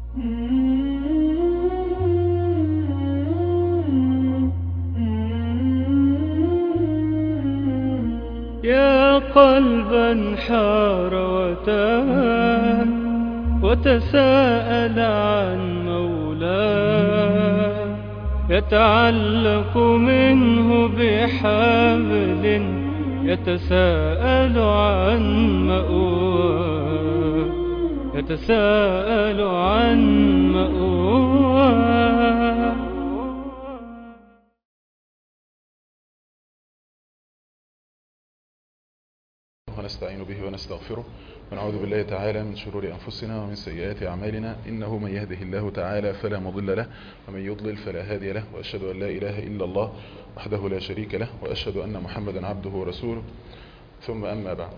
يا قلبا حار وتاه وتساءل عن مولاه يتعلق منه بحبل يتساءل عن مأواه يتساءل عن مأواه ونستعين به ونستغفره ونعوذ بالله تعالى من شرور أنفسنا ومن سيئات أعمالنا إنه من يهده الله تعالى فلا مضل له ومن يضلل فلا هادي له وأشهد أن لا إله إلا الله وحده لا شريك له وأشهد أن محمدا عبده ورسوله ثم أما بعد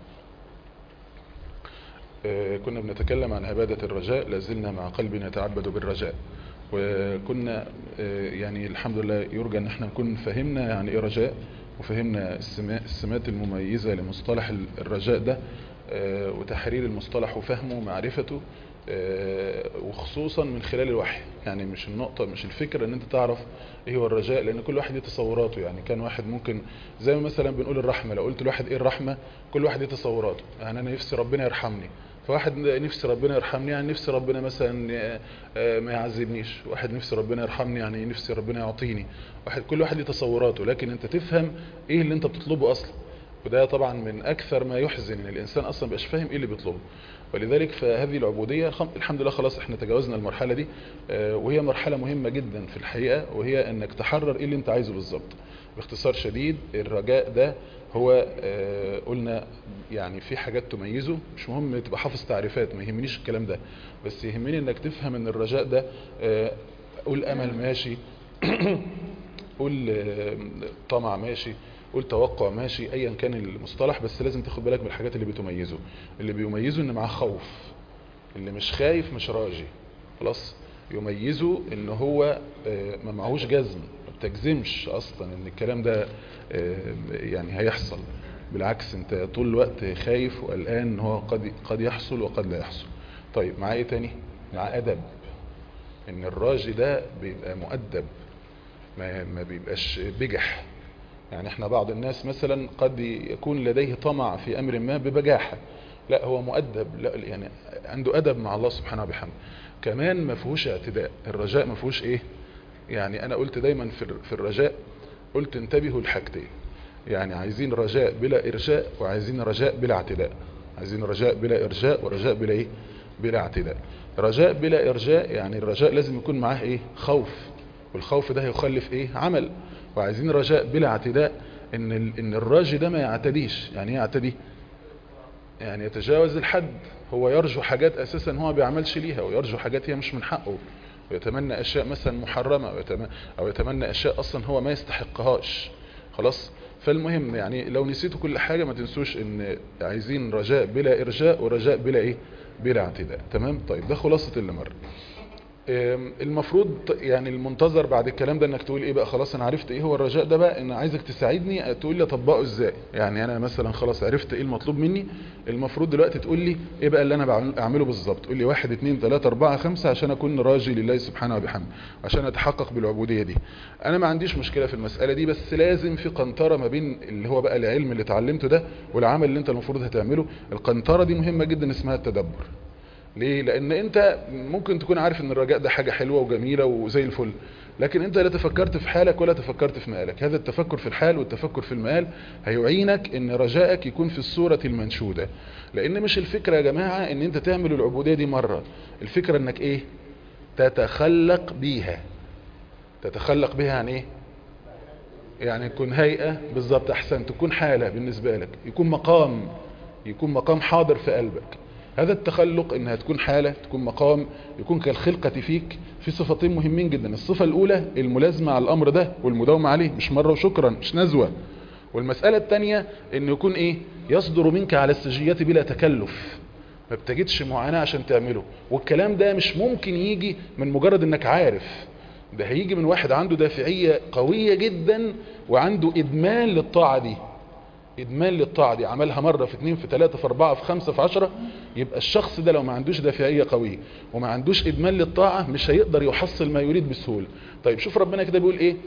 آه، كنا بنتكلم عن عبادة الرجاء لازلنا مع قلب يتعبد بالرجاء وكنا آه، يعني الحمد لله يرجى ان احنا نكون فهمنا يعني ايه رجاء وفهمنا السما- السمات المميزة لمصطلح الرجاء ده آه، وتحرير المصطلح وفهمه ومعرفته آه، وخصوصا من خلال الوحي يعني مش النقطة مش الفكرة ان انت تعرف ايه هو الرجاء لان كل واحد ليه تصوراته يعني كان واحد ممكن زي ما مثلا بنقول الرحمة لو قلت لواحد ايه الرحمة كل واحد ليه تصوراته يعني انا نفسي ربنا يرحمني فواحد نفسي ربنا يرحمني يعني نفسي ربنا مثلا آه، آه، ما يعذبنيش واحد نفسي ربنا يرحمني يعني نفسي ربنا يعطيني واحد كل واحد ليه تصوراته لكن انت تفهم ايه اللي انت بتطلبه اصلا وده طبعا من اكثر ما يحزن ان الانسان اصلا مبقاش فاهم ايه اللي بيطلبه ولذلك فهذه العبودية الخم- الحمد لله خلاص احنا تجاوزنا المرحلة دي آه، وهي مرحلة مهمة جدا في الحقيقة وهي انك تحرر ايه اللي انت عايزه بالظبط باختصار شديد الرجاء ده هو آه، قلنا يعني في حاجات تميزه مش مهم تبقى حافظ تعريفات ما يهمنيش الكلام ده بس يهمني انك تفهم ان الرجاء ده آه، قول امل ماشي قول آه، طمع ماشي قول توقع ماشي ايا كان المصطلح بس لازم تاخد بالك من الحاجات اللي بتميزه اللي بيميزه ان معاه خوف اللي مش خايف مش راجي خلاص يميزه ان هو آه، ما معهوش جزم ما بتجزمش اصلا ان الكلام ده آه، يعني هيحصل بالعكس انت طول الوقت خايف وقلقان ان هو قد قد يحصل وقد لا يحصل طيب مع ايه تاني مع ادب ان الراجي ده بيبقى مؤدب ما ما بيبقاش بجح يعني احنا بعض الناس مثلا قد يكون لديه طمع في امر ما ببجاحة لا هو مؤدب لا يعني عنده ادب مع الله سبحانه وبحمده كمان ما فيهوش اعتداء الرجاء ما فيهوش ايه يعني انا قلت دايما في الر- في الرجاء قلت انتبهوا لحاجتين يعني عايزين رجاء بلا ارجاء وعايزين رجاء بلا اعتداء عايزين رجاء بلا ارجاء ورجاء بلا ايه بلا اعتداء رجاء بلا ارجاء يعني الرجاء لازم يكون معاه ايه خوف والخوف ده هيخلف ايه عمل وعايزين رجاء بلا اعتداء ان ال- ان الراجي ده ما يعتديش يعني ايه يعتدي يعني يتجاوز الحد هو يرجو حاجات اساسا هو ما بيعملش ليها ويرجو حاجات هي مش من حقه ويتمنى اشياء مثلا محرمة أو يتمنى, او يتمنى اشياء اصلا هو ما يستحقهاش خلاص فالمهم يعني لو نسيتوا كل حاجة ما تنسوش ان عايزين رجاء بلا ارجاء ورجاء بلا ايه بلا اعتداء تمام طيب ده خلاصة اللي مر أم، المفروض يعني المنتظر بعد الكلام ده انك تقول ايه بقى خلاص انا عرفت ايه هو الرجاء ده بقى ان عايزك تساعدني تقول لي اطبقه ازاي يعني انا مثلا خلاص عرفت ايه المطلوب مني المفروض دلوقتي تقول لي ايه بقى اللي انا بعمل- اعمله بالظبط تقول لي واحد اتنين تلاتة اربعة خمسة عشان اكون راجي لله سبحانه وبحمده عشان اتحقق بالعبودية دي انا ما عنديش مشكلة في المسألة دي بس لازم في قنطرة ما بين اللي هو بقى العلم اللي اتعلمته ده والعمل اللي انت المفروض هتعمله القنطرة دي مهمة جدا اسمها التدبر ليه لان انت ممكن تكون عارف ان الرجاء ده حاجة حلوة وجميلة وزي الفل لكن انت لا تفكرت في حالك ولا تفكرت في مآلك هذا التفكر في الحال والتفكر في المآل هيعينك ان رجائك يكون في الصورة المنشودة لان مش الفكرة يا جماعة ان انت تعمل العبودية دي مرة الفكرة انك ايه تتخلق بيها تتخلق بيها عن ايه يعني يكون هيئة بالظبط احسن تكون حالة بالنسبة لك يكون مقام يكون مقام حاضر في قلبك هذا التخلق انها تكون حالة تكون مقام يكون كالخلقة فيك في صفتين مهمين جدا الصفة الاولى الملازمة على الامر ده والمداومة عليه مش مرة وشكرا مش نزوة والمسألة التانية انه يكون ايه يصدر منك على السجيات بلا تكلف ما بتجدش معاناة عشان تعمله والكلام ده مش ممكن يجي من مجرد انك عارف ده هيجي من واحد عنده دافعية قوية جدا وعنده ادمان للطاعة دي ادمان للطاعة دي عملها مرة في اتنين في تلاتة في اربعة في خمسة في عشرة يبقى الشخص ده لو ما عندوش دافعية قوية وما عندوش ادمان للطاعة مش هيقدر يحصل ما يريد بسهولة طيب شوف ربنا كده بيقول ايه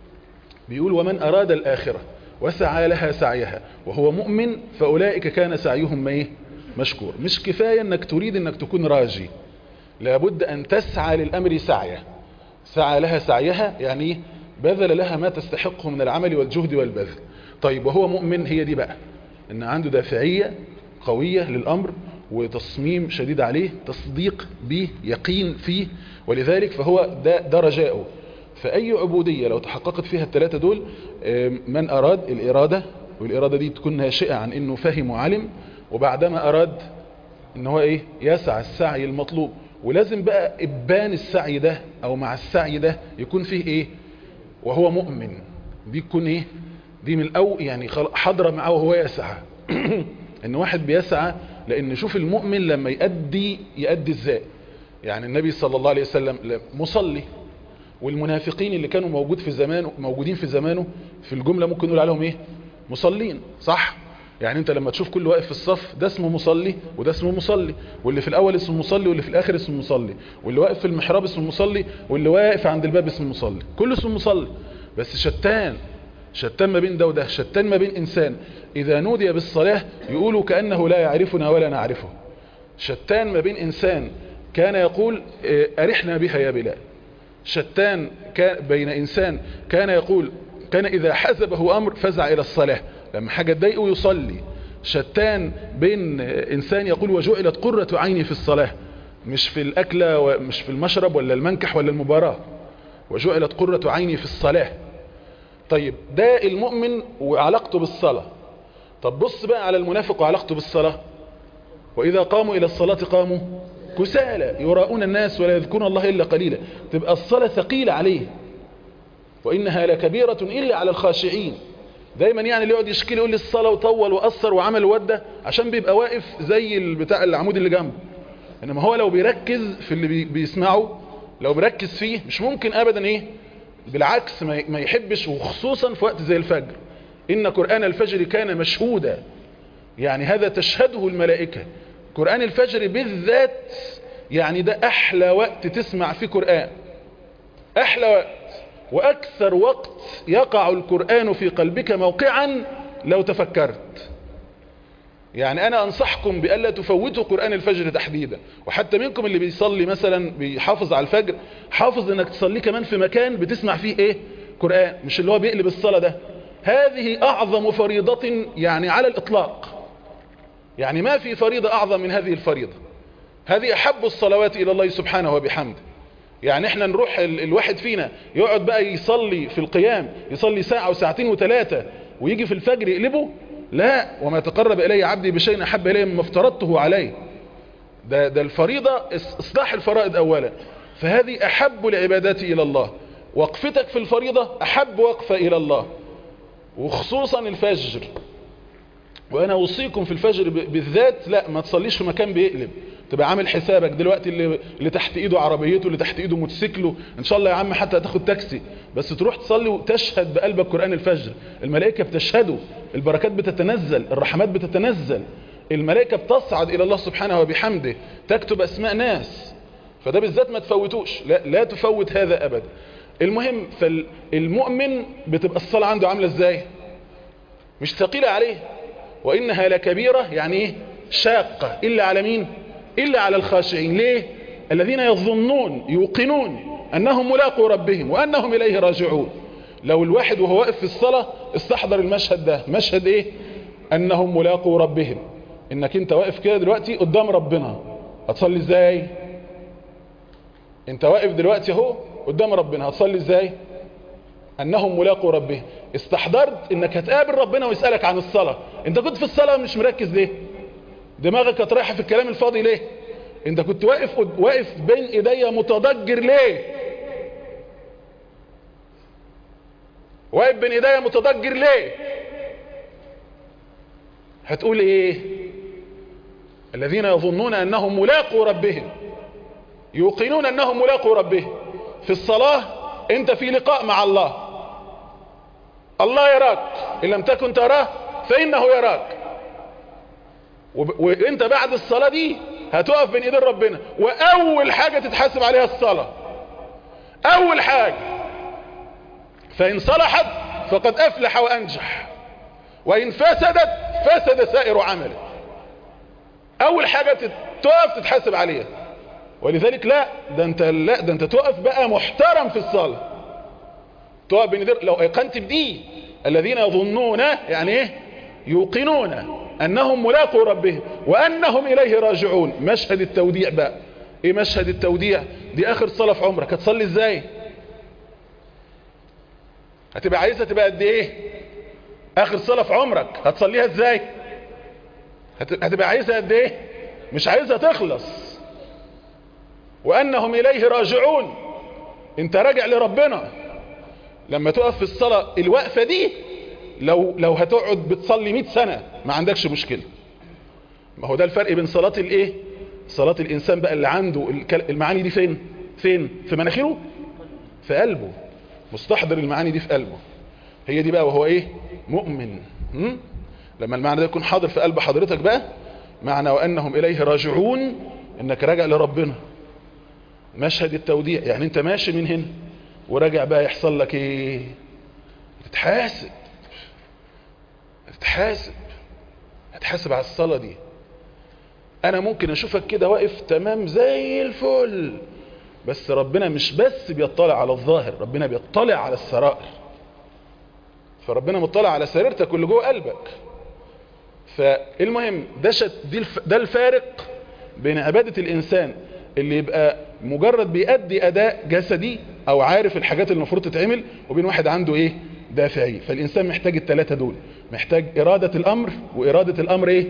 بيقول ومن اراد الاخرة وسعى لها سعيها وهو مؤمن فاولئك كان سعيهم ما ايه مشكور مش كفاية انك تريد انك تكون راجي لابد ان تسعى للامر سعيه سعى لها سعيها يعني بذل لها ما تستحقه من العمل والجهد والبذل طيب وهو مؤمن هي دي بقى ان عنده دافعية قوية للامر وتصميم شديد عليه تصديق به يقين فيه ولذلك فهو ده, ده رجاؤه فأي عبودية لو تحققت فيها الثلاثة دول من أراد الإرادة والإرادة دي تكون ناشئة عن إنه فهم وعلم وبعدما أراد إن هو إيه يسعى السعي المطلوب ولازم بقى إبان السعي ده أو مع السعي ده يكون فيه إيه وهو مؤمن دي تكون إيه دي من الأول يعني حضر معه وهو يسعى إن واحد بيسعى لأن شوف المؤمن لما يأدي يأدي إزاي يعني النبي صلى الله عليه وسلم مصلي والمنافقين اللي كانوا موجود في زمانه موجودين في زمانه في الجملة ممكن نقول عليهم ايه مصلين صح يعني انت لما تشوف كل واقف في الصف ده اسمه مصلي وده اسمه مصلي واللي في الاول اسمه مصلي واللي في الاخر اسمه مصلي واللي واقف في المحراب اسمه مصلي واللي واقف عند الباب اسمه مصلي كله اسمه مصلي بس شتان شتان ما بين ده وده شتان ما بين انسان اذا نودي بالصلاة يقولوا كأنه لا يعرفنا ولا نعرفه شتان ما بين انسان كان يقول ارحنا بها يا بلال شتان كان بين إنسان كان يقول كان إذا حزبه أمر فزع إلى الصلاة لما حاجة تضايقه يصلي شتان بين إنسان يقول وجعلت قرة عيني في الصلاة مش في الأكلة ومش في المشرب ولا المنكح ولا المباراة وجعلت قرة عيني في الصلاة طيب ده المؤمن وعلاقته بالصلاة طب بص بقى على المنافق وعلاقته بالصلاة وإذا قاموا إلى الصلاة قاموا كسالى يراؤون الناس ولا يذكرون الله إلا قليلا تبقى الصلاة ثقيلة عليه وإنها لكبيرة إلا على الخاشعين دايما يعني اللي يقعد يشكي يقول لي الصلاة وطول وأثر وعمل ودة عشان بيبقى واقف زي البتاع العمود اللي جنبه إنما هو لو بيركز في اللي بي بيسمعه لو بيركز فيه مش ممكن أبدا إيه بالعكس ما يحبش وخصوصا في وقت زي الفجر إن قرآن الفجر كان مشهودا يعني هذا تشهده الملائكة قرآن الفجر بالذات يعني ده أحلى وقت تسمع فيه قرآن أحلى وقت وأكثر وقت يقع القرآن في قلبك موقعا لو تفكرت يعني أنا أنصحكم بألا تفوتوا قرآن الفجر تحديدا وحتى منكم اللي بيصلي مثلا بيحافظ على الفجر حافظ أنك تصلي كمان في مكان بتسمع فيه إيه قرآن مش اللي هو بيقلب الصلاة ده هذه أعظم فريضة يعني على الإطلاق يعني ما في فريضة أعظم من هذه الفريضة هذه أحب الصلوات إلى الله سبحانه وبحمده يعني احنا نروح ال الواحد فينا يقعد بقى يصلي في القيام يصلي ساعة وساعتين وثلاثة ويجي في الفجر يقلبه لا وما تقرب إلي عبدي بشيء أحب إلي مما افترضته عليه ده, ده الفريضة إصلاح الفرائض أولا فهذه أحب العبادات إلى الله وقفتك في الفريضة أحب وقفة إلى الله وخصوصا الفجر وانا اوصيكم في الفجر بالذات لا ما تصليش في مكان بيقلب تبقى عامل حسابك دلوقتي اللي, اللي تحت ايده عربيته اللي تحت ايده موتوسيكله ان شاء الله يا عم حتى هتاخد تاكسي بس تروح تصلي وتشهد بقلبك قرآن الفجر الملائكة بتشهده البركات بتتنزل الرحمات بتتنزل الملائكة بتصعد الى الله سبحانه وبحمده تكتب اسماء ناس فده بالذات ما تفوتوش لا, لا تفوت هذا ابدا المهم فالمؤمن بتبقى الصلاة عنده عاملة ازاي مش ثقيلة عليه وإنها لكبيرة يعني ايه شاقة إلا على مين إلا على الخاشعين ليه الذين يظنون يوقنون أنهم ملاقوا ربهم وأنهم إليه راجعون لو الواحد وهو واقف في الصلاة استحضر المشهد ده مشهد ايه أنهم ملاقوا ربهم إنك انت واقف كده دلوقتي قدام ربنا هتصلي ازاي انت واقف دلوقتي اهو قدام ربنا هتصلي ازاي انهم ملاقوا ربهم استحضرت انك هتقابل ربنا ويسألك عن الصلاة انت كنت في الصلاة مش مركز ليه دماغك كانت رايحة في الكلام الفاضي ليه انت كنت واقف واقف بين ايديا متضجر ليه واقف بين ايديا متضجر ليه هتقول ايه الذين يظنون انهم ملاقوا ربهم يوقنون انهم ملاقوا ربهم في الصلاة انت في لقاء مع الله الله يراك ان لم تكن تراه فانه يراك وب- وانت بعد الصلاة دي هتقف بين ايدين ربنا واول حاجة تتحاسب عليها الصلاة اول حاجة فان صلحت فقد افلح وانجح وان فسدت فسد سائر عمله اول حاجة تت- تقف تتحاسب عليها ولذلك لا ده انت لا ده انت تقف بقى محترم في الصلاة تقف بين ايدين لو ايقنت بدي الذين يظنون يعني ايه يوقنون انهم ملاقوا ربهم وانهم اليه راجعون مشهد التوديع بقى ايه مشهد التوديع دي اخر صلاة في عمرك هتصلي ازاي هتبقى عايزة تبقى قد ايه اخر صلاة في عمرك هتصليها ازاي هت- هتبقى عايزة قد ايه مش عايزة تخلص وانهم اليه راجعون انت راجع لربنا لما تقف في الصلاة الوقفة دي لو لو هتقعد بتصلي 100 سنة ما عندكش مشكلة ما هو ده الفرق بين صلاة الايه صلاة الانسان بقى اللي عنده الكل- المعاني دي فين فين في مناخيره في قلبه مستحضر المعاني دي في قلبه هي دي بقى وهو ايه مؤمن م? لما المعنى ده يكون حاضر في قلب حضرتك بقى معنى وانهم اليه راجعون انك راجع لربنا مشهد التوديع يعني انت ماشي من هنا وراجع بقى يحصل لك ايه تتحاسب تتحاسب هتحاسب على الصلاة دي انا ممكن اشوفك كده واقف تمام زي الفل بس ربنا مش بس بيطلع على الظاهر ربنا بيطلع على السرائر فربنا مطلع على سريرتك واللي جوه قلبك فالمهم ده شت دي الف ده الفارق بين عبادة الإنسان اللي يبقى مجرد بيأدي أداء جسدي أو عارف الحاجات اللي المفروض تتعمل وبين واحد عنده إيه دافعي فالإنسان محتاج الثلاثة دول محتاج إرادة الأمر وإرادة الأمر إيه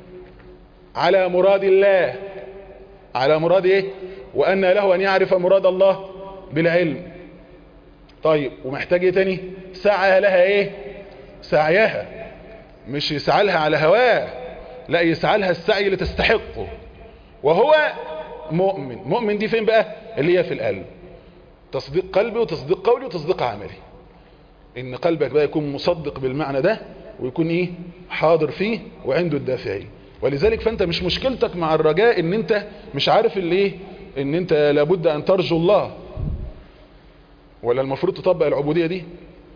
على مراد الله على مراد إيه وأن له أن يعرف مراد الله بالعلم طيب ومحتاج إيه تاني سعى لها إيه سعيها مش يسعى لها على هواه لا يسعى لها السعي اللي تستحقه وهو مؤمن مؤمن دي فين بقى اللي هي في القلب تصديق قلبي وتصديق قولي وتصديق عملي ان قلبك بقى يكون مصدق بالمعنى ده ويكون ايه حاضر فيه وعنده الدافعي ولذلك فانت مش مشكلتك مع الرجاء ان انت مش عارف اللي ايه ان انت لابد ان ترجو الله ولا المفروض تطبق العبودية دي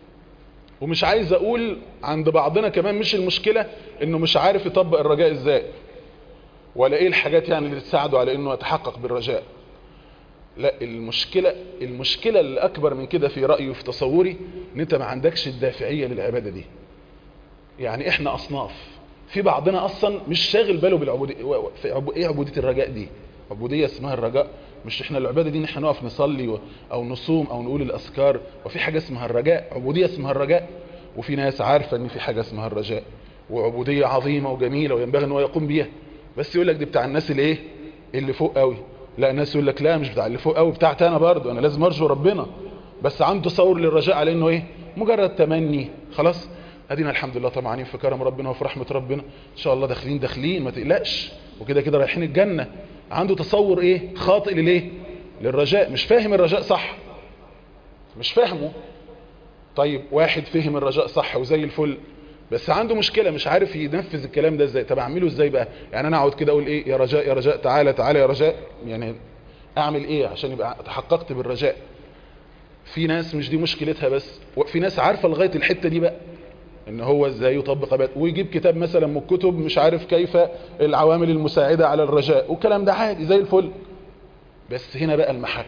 ومش عايز اقول عند بعضنا كمان مش المشكلة انه مش عارف يطبق الرجاء ازاي ولا ايه الحاجات يعني اللي تساعده على انه يتحقق بالرجاء لا المشكلة المشكلة اللي اكبر من كده في رأيي وفي تصوري ان انت ما عندكش الدافعية للعبادة دي يعني احنا اصناف في بعضنا اصلا مش شاغل باله بالعبودية في عبو... ايه عبودية الرجاء دي عبودية اسمها الرجاء مش احنا العبادة دي ان احنا نقف نصلي و... او نصوم او نقول الاذكار وفي حاجة اسمها الرجاء عبودية اسمها الرجاء وفي ناس عارفة ان في حاجة اسمها الرجاء وعبودية عظيمة وجميلة وينبغي ان هو يقوم بيها بس يقول لك دي بتاع الناس اللي ايه اللي فوق قوي لا الناس يقول لك لا مش بتاع اللي فوق قوي بتاعتي انا برضو انا لازم ارجو ربنا بس عنده تصور للرجاء على انه ايه مجرد تمني خلاص ادينا الحمد لله طمعانين في كرم ربنا وفي رحمة ربنا ان شاء الله داخلين داخلين ما تقلقش وكده كده رايحين الجنة عنده تصور ايه خاطئ لليه للرجاء مش فاهم الرجاء صح مش فاهمه طيب واحد فهم الرجاء صح وزي الفل بس عنده مشكلة مش عارف ينفذ الكلام ده ازاي طب اعمله ازاي بقى يعني انا اقعد كده اقول ايه يا رجاء يا رجاء تعالى تعالى يا رجاء يعني اعمل ايه عشان يبقى تحققت بالرجاء في ناس مش دي مشكلتها بس وفي ناس عارفة لغاية الحتة دي بقى ان هو ازاي يطبق عبادة ويجيب كتاب مثلا من الكتب مش عارف كيف العوامل المساعدة على الرجاء والكلام ده عادي زي الفل بس هنا بقى المحك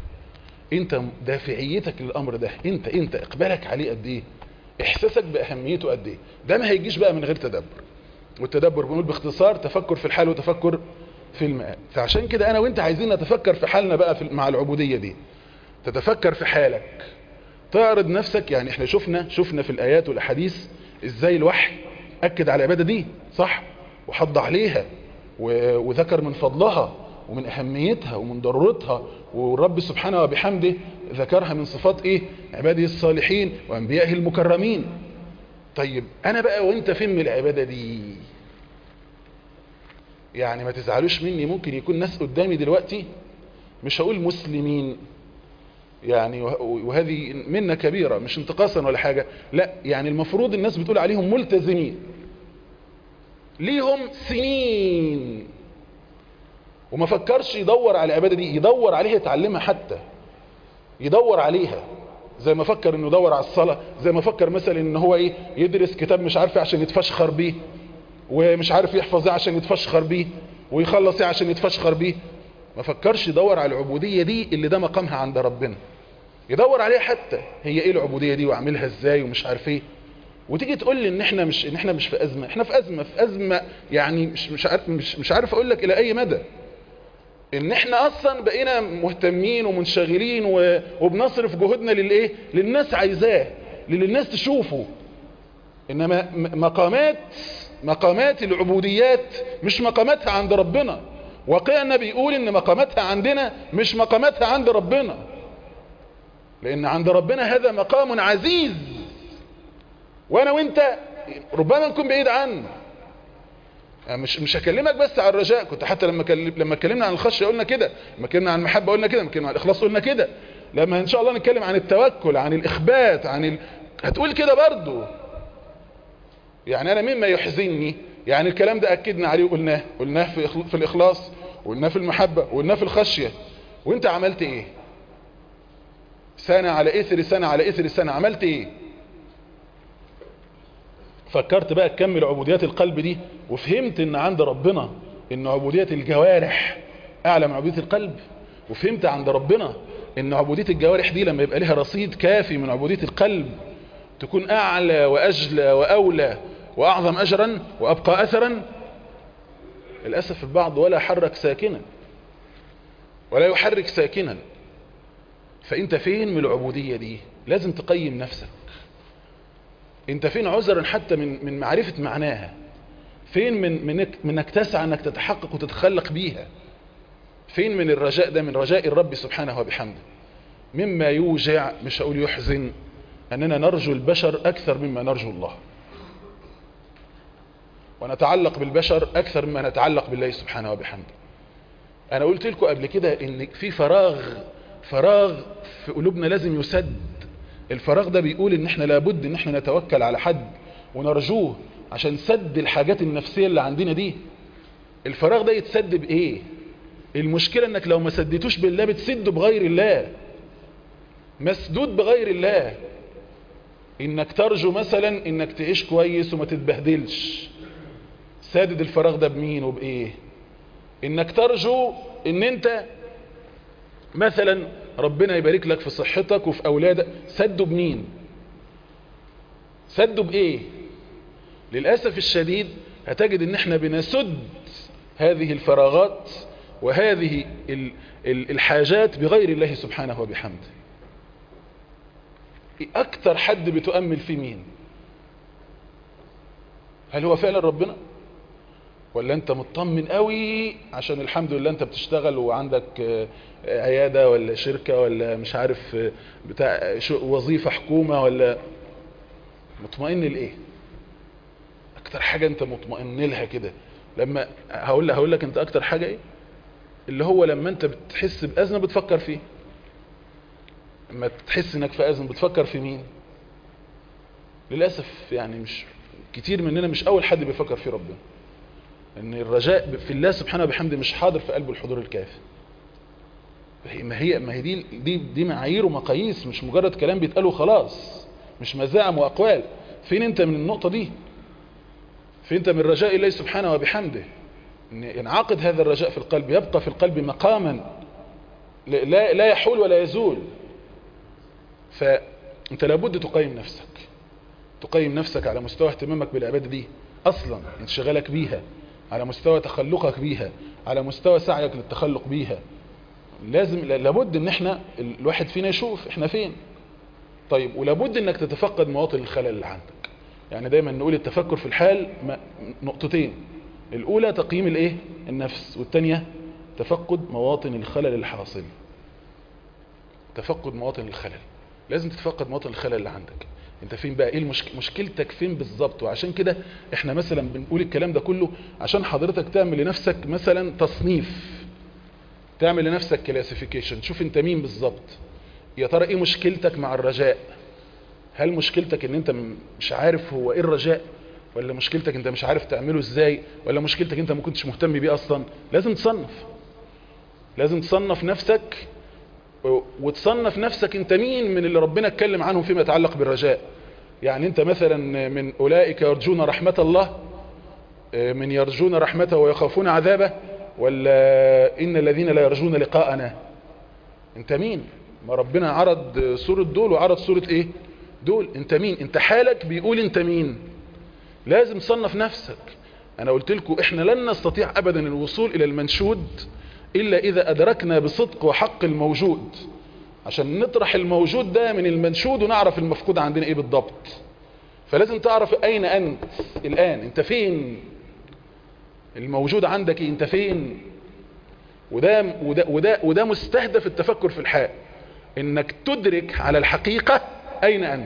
انت دافعيتك للامر ده انت انت اقبالك عليه قد ايه احساسك باهميته قد ايه ده ما هيجيش بقى من غير تدبر والتدبر بنقول باختصار تفكر في الحال وتفكر في المآل فعشان كده انا وانت عايزين نتفكر في حالنا بقى في مع العبودية دي تتفكر في حالك تعرض نفسك يعني احنا شفنا شفنا في الايات والاحاديث ازاي الوحي اكد على العبادة دي صح وحض عليها وذكر من فضلها ومن اهميتها ومن ضرورتها والرب سبحانه وبحمده ذكرها من صفات ايه عباده الصالحين وانبيائه المكرمين طيب انا بقى وانت فين من العبادة دي يعني ما تزعلوش مني ممكن يكون ناس قدامي دلوقتي مش هقول مسلمين يعني وهذه منة كبيرة مش انتقاصا ولا حاجة لا يعني المفروض الناس بتقول عليهم ملتزمين ليهم سنين وما فكرش يدور على العبادة دي يدور عليها يتعلمها حتى يدور عليها زي ما فكر انه يدور على الصلاة زي ما فكر مثلا ان هو ايه يدرس كتاب مش عارف إيه عشان يتفشخر بيه ومش عارف يحفظ ايه عشان يتفشخر بيه ويخلص ايه عشان يتفشخر بيه ما فكرش يدور على العبودية دي اللي ده مقامها عند ربنا يدور عليها حتى هي ايه العبودية دي واعملها ازاي ومش عارف ايه وتيجي تقول لي ان احنا مش ان احنا مش في ازمه احنا في ازمه في ازمه يعني مش مش عارف مش, مش عارف اقول لك الى اي مدى ان احنا اصلا بقينا مهتمين ومنشغلين و- وبنصرف جهودنا للايه للناس عايزاه للي الناس تشوفه انما م- مقامات مقامات العبوديات مش مقاماتها عند ربنا واقعنا بيقول ان مقاماتها عندنا مش مقاماتها عند ربنا لان عند ربنا هذا مقام عزيز وانا وانت ربما نكون بعيد عنه يعني مش مش هكلمك بس عن الرجاء كنت حتى لما كلم لما اتكلمنا عن الخشيه قلنا كده لما اتكلمنا عن المحبه قلنا كده لما اتكلمنا عن الاخلاص قلنا كده لما ان شاء الله نتكلم عن التوكل عن الاخبات عن ال... هتقول كده برضو يعني انا مما يحزنني يعني الكلام ده اكدنا عليه وقلناه قلناه في إخل- في الاخلاص وقلناه في المحبه وقلناه في الخشيه وانت عملت ايه سنه على اثر سنه على اثر سنه عملت ايه فكرت بقى تكمل عبوديات القلب دي وفهمت ان عند ربنا ان عبودية الجوارح اعلى من عبودية القلب وفهمت عند ربنا ان عبودية الجوارح دي لما يبقى لها رصيد كافي من عبودية القلب تكون اعلى واجلى واولى واعظم اجرا وابقى اثرا للاسف البعض ولا حرك ساكنا ولا يحرك ساكنا فانت فين من العبودية دي لازم تقيم نفسك انت فين عذرا حتى من من معرفة معناها فين من منك منك تسعى انك تتحقق وتتخلق بيها فين من الرجاء ده من رجاء الرب سبحانه وبحمده مما يوجع مش هقول يحزن اننا نرجو البشر اكثر مما نرجو الله ونتعلق بالبشر اكثر مما نتعلق بالله سبحانه وبحمده انا قلت لكم قبل كده ان في فراغ فراغ في قلوبنا لازم يسد الفراغ ده بيقول ان احنا لابد ان احنا نتوكل على حد ونرجوه عشان سد الحاجات النفسية اللي عندنا دي الفراغ ده يتسد بايه المشكلة انك لو ما سدتوش بالله بتسده بغير الله مسدود بغير الله انك ترجو مثلا انك تعيش كويس وما تتبهدلش سادد الفراغ ده بمين وبايه انك ترجو ان انت مثلا ربنا يبارك لك في صحتك وفي اولادك سدوا بمين سدوا بايه للاسف الشديد هتجد ان احنا بنسد هذه الفراغات وهذه ال- ال- الحاجات بغير الله سبحانه وبحمده اكتر حد بتؤمل في مين هل هو فعلا ربنا ولا انت مطمن قوي عشان الحمد لله انت بتشتغل وعندك آه، عيادة ولا شركة ولا مش عارف آه، بتاع شو- وظيفة حكومة ولا مطمئن لايه اكتر حاجة انت مطمئن لها كده لما هقول لك هقول لك انت اكتر حاجة ايه اللي هو لما انت بتحس بأزمة بتفكر فيه لما تحس انك في أزمة بتفكر في مين للأسف يعني مش كتير مننا مش اول حد بيفكر في ربنا ان الرجاء في الله سبحانه وبحمده مش حاضر في قلبه الحضور الكافي هي- ما هي ما هي دي دي دي معايير ومقاييس مش مجرد كلام بيتقاله خلاص مش مزاعم واقوال فين انت من النقطة دي فين انت من رجاء الله سبحانه وبحمده ان ينعقد هذا الرجاء في القلب يبقى في القلب مقاما لا لا يحول ولا يزول فانت لابد تقيم نفسك تقيم نفسك على مستوى اهتمامك بالعبادة دي اصلا انشغالك بيها على مستوى تخلقك بيها على مستوى سعيك للتخلق بيها لازم لابد ان احنا الواحد فينا يشوف احنا فين طيب ولابد انك تتفقد مواطن الخلل اللي عندك يعني دايما نقول التفكر في الحال م- نقطتين الاولى تقييم الايه النفس والثانيه تفقد مواطن الخلل الحاصل تفقد مواطن الخلل لازم تتفقد مواطن الخلل اللي عندك انت فين بقى ايه المشك... مشكلتك فين بالظبط وعشان كده احنا مثلا بنقول الكلام ده كله عشان حضرتك تعمل لنفسك مثلا تصنيف تعمل لنفسك كلاسيفيكيشن شوف انت مين بالظبط يا ترى ايه مشكلتك مع الرجاء هل مشكلتك ان انت م- مش عارف هو ايه الرجاء ولا مشكلتك انت مش عارف تعمله ازاي ولا مشكلتك انت ما كنتش مهتم بيه اصلا لازم تصنف لازم تصنف نفسك وتصنف نفسك انت مين من اللي ربنا اتكلم عنهم فيما يتعلق بالرجاء يعني انت مثلا من اولئك يرجون رحمة الله من يرجون رحمته ويخافون عذابه ولا ان الذين لا يرجون لقاءنا انت مين ما ربنا عرض سورة دول وعرض سورة ايه دول انت مين انت حالك بيقول انت مين لازم تصنف نفسك انا قلت لكم احنا لن نستطيع ابدا الوصول الى المنشود الا اذا ادركنا بصدق وحق الموجود عشان نطرح الموجود ده من المنشود ونعرف المفقود عندنا ايه بالضبط فلازم تعرف اين انت الان انت فين الموجود عندك ايه انت فين وده, وده, وده, وده مستهدف التفكر في الحال انك تدرك على الحقيقة اين انت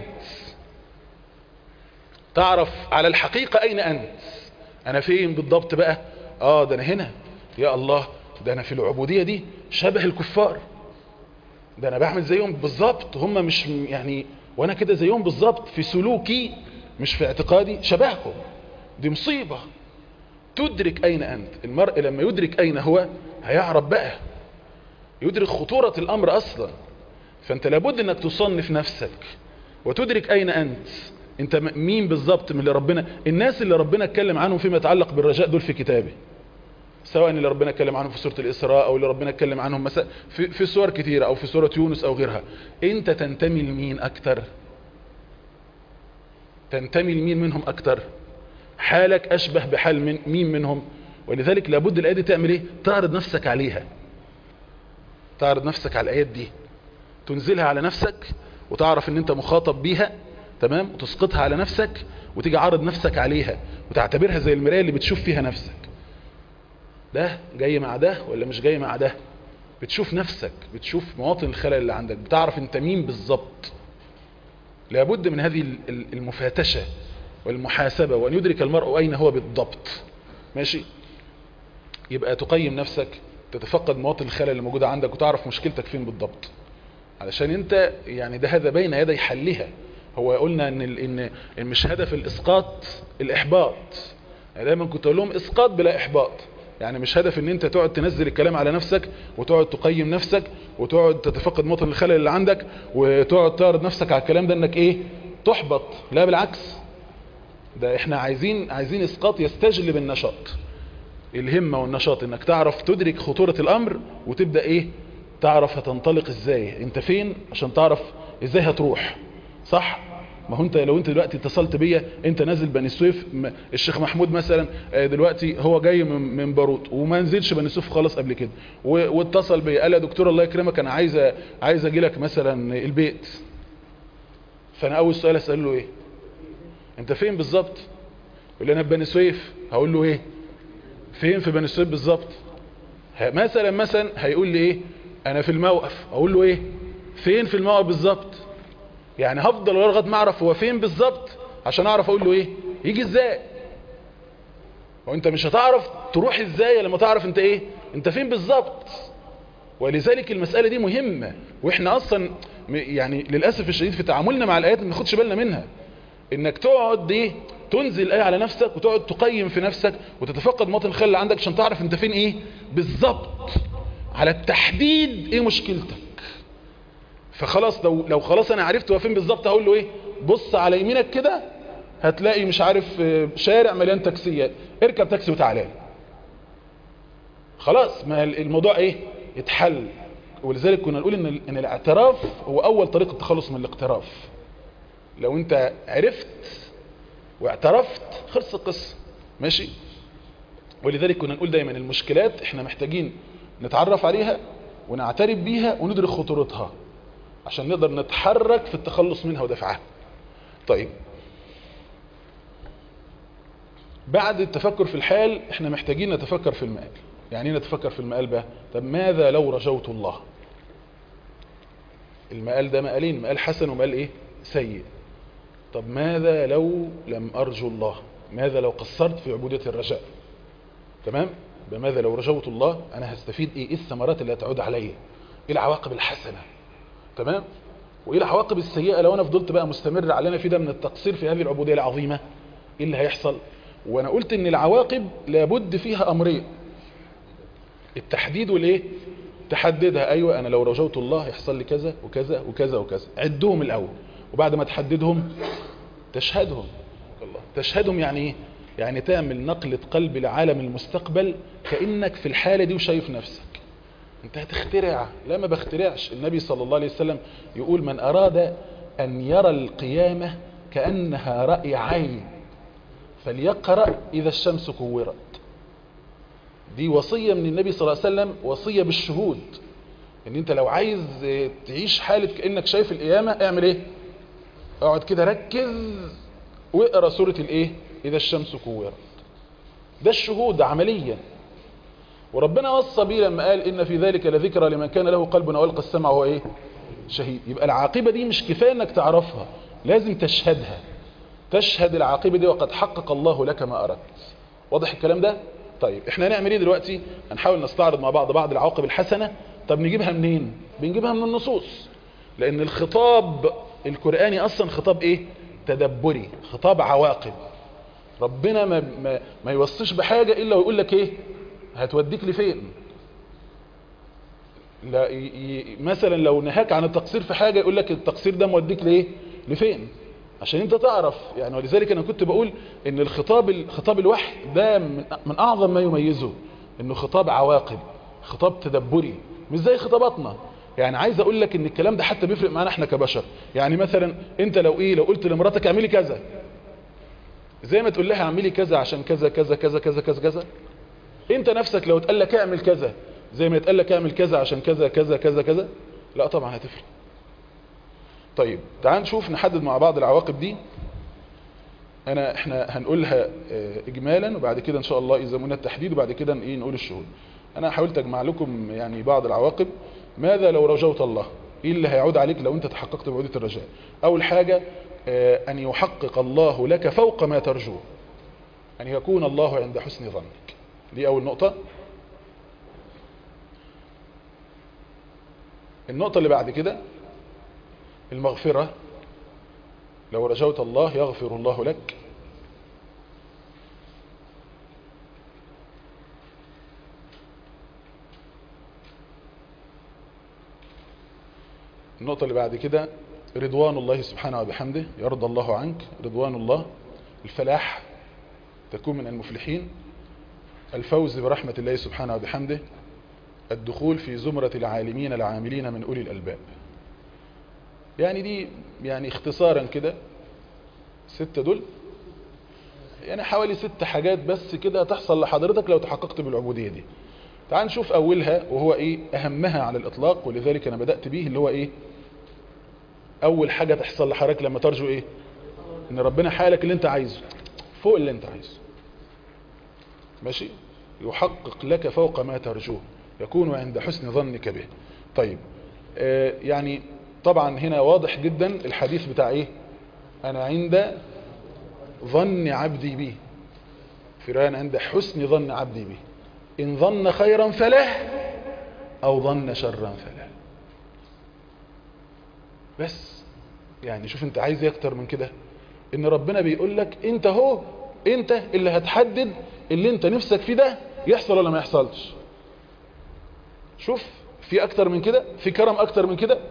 تعرف على الحقيقة اين انت انا فين بالضبط بقى اه ده انا هنا يا الله ده انا في العبودية دي شبه الكفار ده انا بعمل زيهم بالظبط هم مش يعني وانا كده زيهم بالظبط في سلوكي مش في اعتقادي شبههم دي مصيبة تدرك اين انت المرء لما يدرك اين هو هيعرف بقى يدرك خطورة الامر اصلا فانت لابد انك تصنف نفسك وتدرك اين انت انت مين بالظبط من اللي ربنا الناس اللي ربنا اتكلم عنهم فيما يتعلق بالرجاء دول في كتابه سواء اللي ربنا اتكلم عنهم في سورة الإسراء أو اللي ربنا اتكلم عنهم مثلا في, في سور كثيرة أو في سورة يونس أو غيرها أنت تنتمي لمين أكتر تنتمي لمين منهم أكتر حالك أشبه بحال من مين منهم ولذلك لابد الآية دي تعمل إيه تعرض نفسك عليها تعرض نفسك على الآيات دي تنزلها على نفسك وتعرف ان انت مخاطب بيها تمام وتسقطها على نفسك وتيجي عارض نفسك عليها وتعتبرها زي المراية اللي بتشوف فيها نفسك ده جاي مع ده ولا مش جاي مع ده بتشوف نفسك بتشوف مواطن الخلل اللي عندك بتعرف انت مين بالظبط لابد من هذه المفاتشة والمحاسبة وان يدرك المرء اين هو بالضبط ماشي يبقى تقيم نفسك تتفقد مواطن الخلل اللي موجودة عندك وتعرف مشكلتك فين بالضبط علشان انت يعني ده هذا بين يدي حلها هو قلنا ان ان مش هدف الاسقاط الاحباط يعني دايما كنت اقول لهم اسقاط بلا احباط يعني مش هدف ان انت تقعد تنزل الكلام على نفسك وتقعد تقيم نفسك وتقعد تتفقد مواطن الخلل اللي عندك وتقعد تعرض نفسك على الكلام ده انك ايه تحبط لا بالعكس ده احنا عايزين عايزين اسقاط يستجلب النشاط الهمة والنشاط انك تعرف تدرك خطورة الامر وتبدأ ايه تعرف هتنطلق ازاي انت فين عشان تعرف ازاي هتروح صح ما هو انت لو انت دلوقتي اتصلت بيا انت نازل بني سويف الشيخ محمود مثلا دلوقتي هو جاي من باروت وما نزلش بني سويف خالص قبل كده واتصل بيا قال يا دكتور الله يكرمك انا عايز عايز اجي لك مثلا البيت فانا اول سؤال اساله له ايه انت فين بالظبط يقول لي انا في بني سويف هقول له ايه فين في بني سويف بالظبط مثلا مثلا هيقول لي ايه انا في الموقف اقول له ايه فين في الموقف بالظبط يعني هفضل لغايه ما اعرف هو فين بالظبط عشان اعرف اقول له ايه يجي ازاي وانت مش هتعرف تروح ازاي لما تعرف انت ايه انت فين بالظبط ولذلك المسألة دي مهمة واحنا اصلا يعني للأسف الشديد في تعاملنا مع الآيات ما ناخدش بالنا منها انك تقعد ايه تنزل الآية على نفسك وتقعد تقيم في نفسك وتتفقد مواطن الخلل اللي عندك عشان تعرف انت فين ايه بالظبط على التحديد ايه مشكلتك فخلاص لو لو خلاص انا عرفت هو فين بالظبط هقول له ايه بص على يمينك كده هتلاقي مش عارف شارع مليان تاكسيات اركب تاكسي وتعالى خلاص ما الموضوع ايه اتحل ولذلك كنا نقول ان ان الاعتراف هو اول طريقه التخلص من الاقتراف لو انت عرفت واعترفت خلص القصه ماشي ولذلك كنا نقول دايما المشكلات احنا محتاجين نتعرف عليها ونعترف بيها وندرك خطورتها عشان نقدر نتحرك في التخلص منها ودفعها طيب بعد التفكر في الحال احنا محتاجين نتفكر في المآل يعني ايه نتفكر في المآل بقى طب ماذا لو رجوت الله المآل ده مآلين مآل حسن ومآل ايه سيء طب ماذا لو لم أرجو الله ماذا لو قصرت في عبودية الرجاء تمام بماذا لو رجوت الله انا هستفيد ايه ايه الثمرات اللي هتعود عليا ايه العواقب الحسنة تمام وايه العواقب السيئة لو انا فضلت بقى مستمر على انا في ده من التقصير في هذه العبودية العظيمة ايه اللي هيحصل وانا قلت ان العواقب لابد فيها امرين التحديد والايه تحددها ايوه انا لو رجوت الله يحصل لي كذا وكذا وكذا وكذا عدهم الاول وبعد ما تحددهم تشهدهم الله تشهدهم يعني ايه يعني تعمل نقلة قلب لعالم المستقبل كأنك في الحالة دي وشايف نفسك انت هتخترع لا ما بخترعش النبي صلى الله عليه وسلم يقول من اراد ان يرى القيامة كأنها رأي عين فليقرأ اذا الشمس كورت دي وصية من النبي صلى الله عليه وسلم وصية بالشهود ان انت لو عايز تعيش حالة كأنك شايف القيامة اعمل ايه اقعد كده ركز واقرا سورة الايه اذا الشمس كورت ده الشهود عمليا وربنا وصى بيه لما قال ان في ذلك لذكرى لمن كان له قلب والقى السمع وهو ايه شهيد يبقى العاقبة دي مش كفاية انك تعرفها لازم تشهدها تشهد العاقبة دي وقد حقق الله لك ما اردت واضح الكلام ده طيب احنا هنعمل ايه دلوقتي هنحاول نستعرض مع بعض بعض العواقب الحسنة طب نجيبها منين بنجيبها من النصوص لان الخطاب القرآني اصلا خطاب ايه تدبري خطاب عواقب ربنا ما, ما, ما يوصيش بحاجة الا ويقول لك ايه هتوديك لفين لا ي... ي... مثلا لو نهاك عن التقصير في حاجة يقول لك التقصير ده موديك لايه لفين عشان انت تعرف يعني ولذلك انا كنت بقول ان الخطاب خطاب الوحي ده من, من اعظم ما يميزه انه خطاب عواقب خطاب تدبري مش زي خطاباتنا يعني عايز اقول لك ان الكلام ده حتى بيفرق معانا احنا كبشر يعني مثلا انت لو ايه لو قلت لمراتك اعملي كذا زي ما تقول لها اعملي كذا عشان كذا كذا كذا كذا كذا كذا انت نفسك لو اتقال لك اعمل كذا زي ما يتقال لك اعمل كذا عشان كذا كذا كذا كذا لا طبعا هتفرق طيب تعال نشوف نحدد مع بعض العواقب دي انا احنا هنقولها اجمالا وبعد كده ان شاء الله يلزمونا التحديد وبعد كده ايه نقول الشهود انا حاولت اجمع لكم يعني بعض العواقب ماذا لو رجوت الله ايه اللي هيعود عليك لو انت تحققت بعودة الرجاء اول حاجة ان يحقق الله لك فوق ما ترجوه ان يكون الله عند حسن ظنك دي اول نقطة النقطة اللي بعد كده المغفرة لو رجوت الله يغفر الله لك النقطة اللي بعد كده رضوان الله سبحانه وبحمده يرضى الله عنك رضوان الله الفلاح تكون من المفلحين الفوز برحمة الله سبحانه وبحمده الدخول في زمرة العالمين العاملين من أولي الألباب يعني دي يعني اختصارا كده ستة دول يعني حوالي ست حاجات بس كده هتحصل لحضرتك لو تحققت بالعبودية دي تعال نشوف أولها وهو إيه أهمها على الإطلاق ولذلك أنا بدأت به اللي هو إيه أول حاجة تحصل لحضرتك لما ترجو إيه إن ربنا حالك اللي أنت عايزه فوق اللي أنت عايزه ماشي يحقق لك فوق ما ترجوه يكون عند حسن ظنك به طيب آه يعني طبعا هنا واضح جدا الحديث بتاع ايه انا عند ظن عبدي بي فران عند حسن ظن عبدي بي ان ظن خيرا فله او ظن شرا فله بس يعني شوف انت عايز ايه اكتر من كده ان ربنا بيقول لك انت هو انت اللي هتحدد اللي انت نفسك فيه ده يحصل ولا ما يحصلش شوف في اكتر من كده في كرم اكتر من كده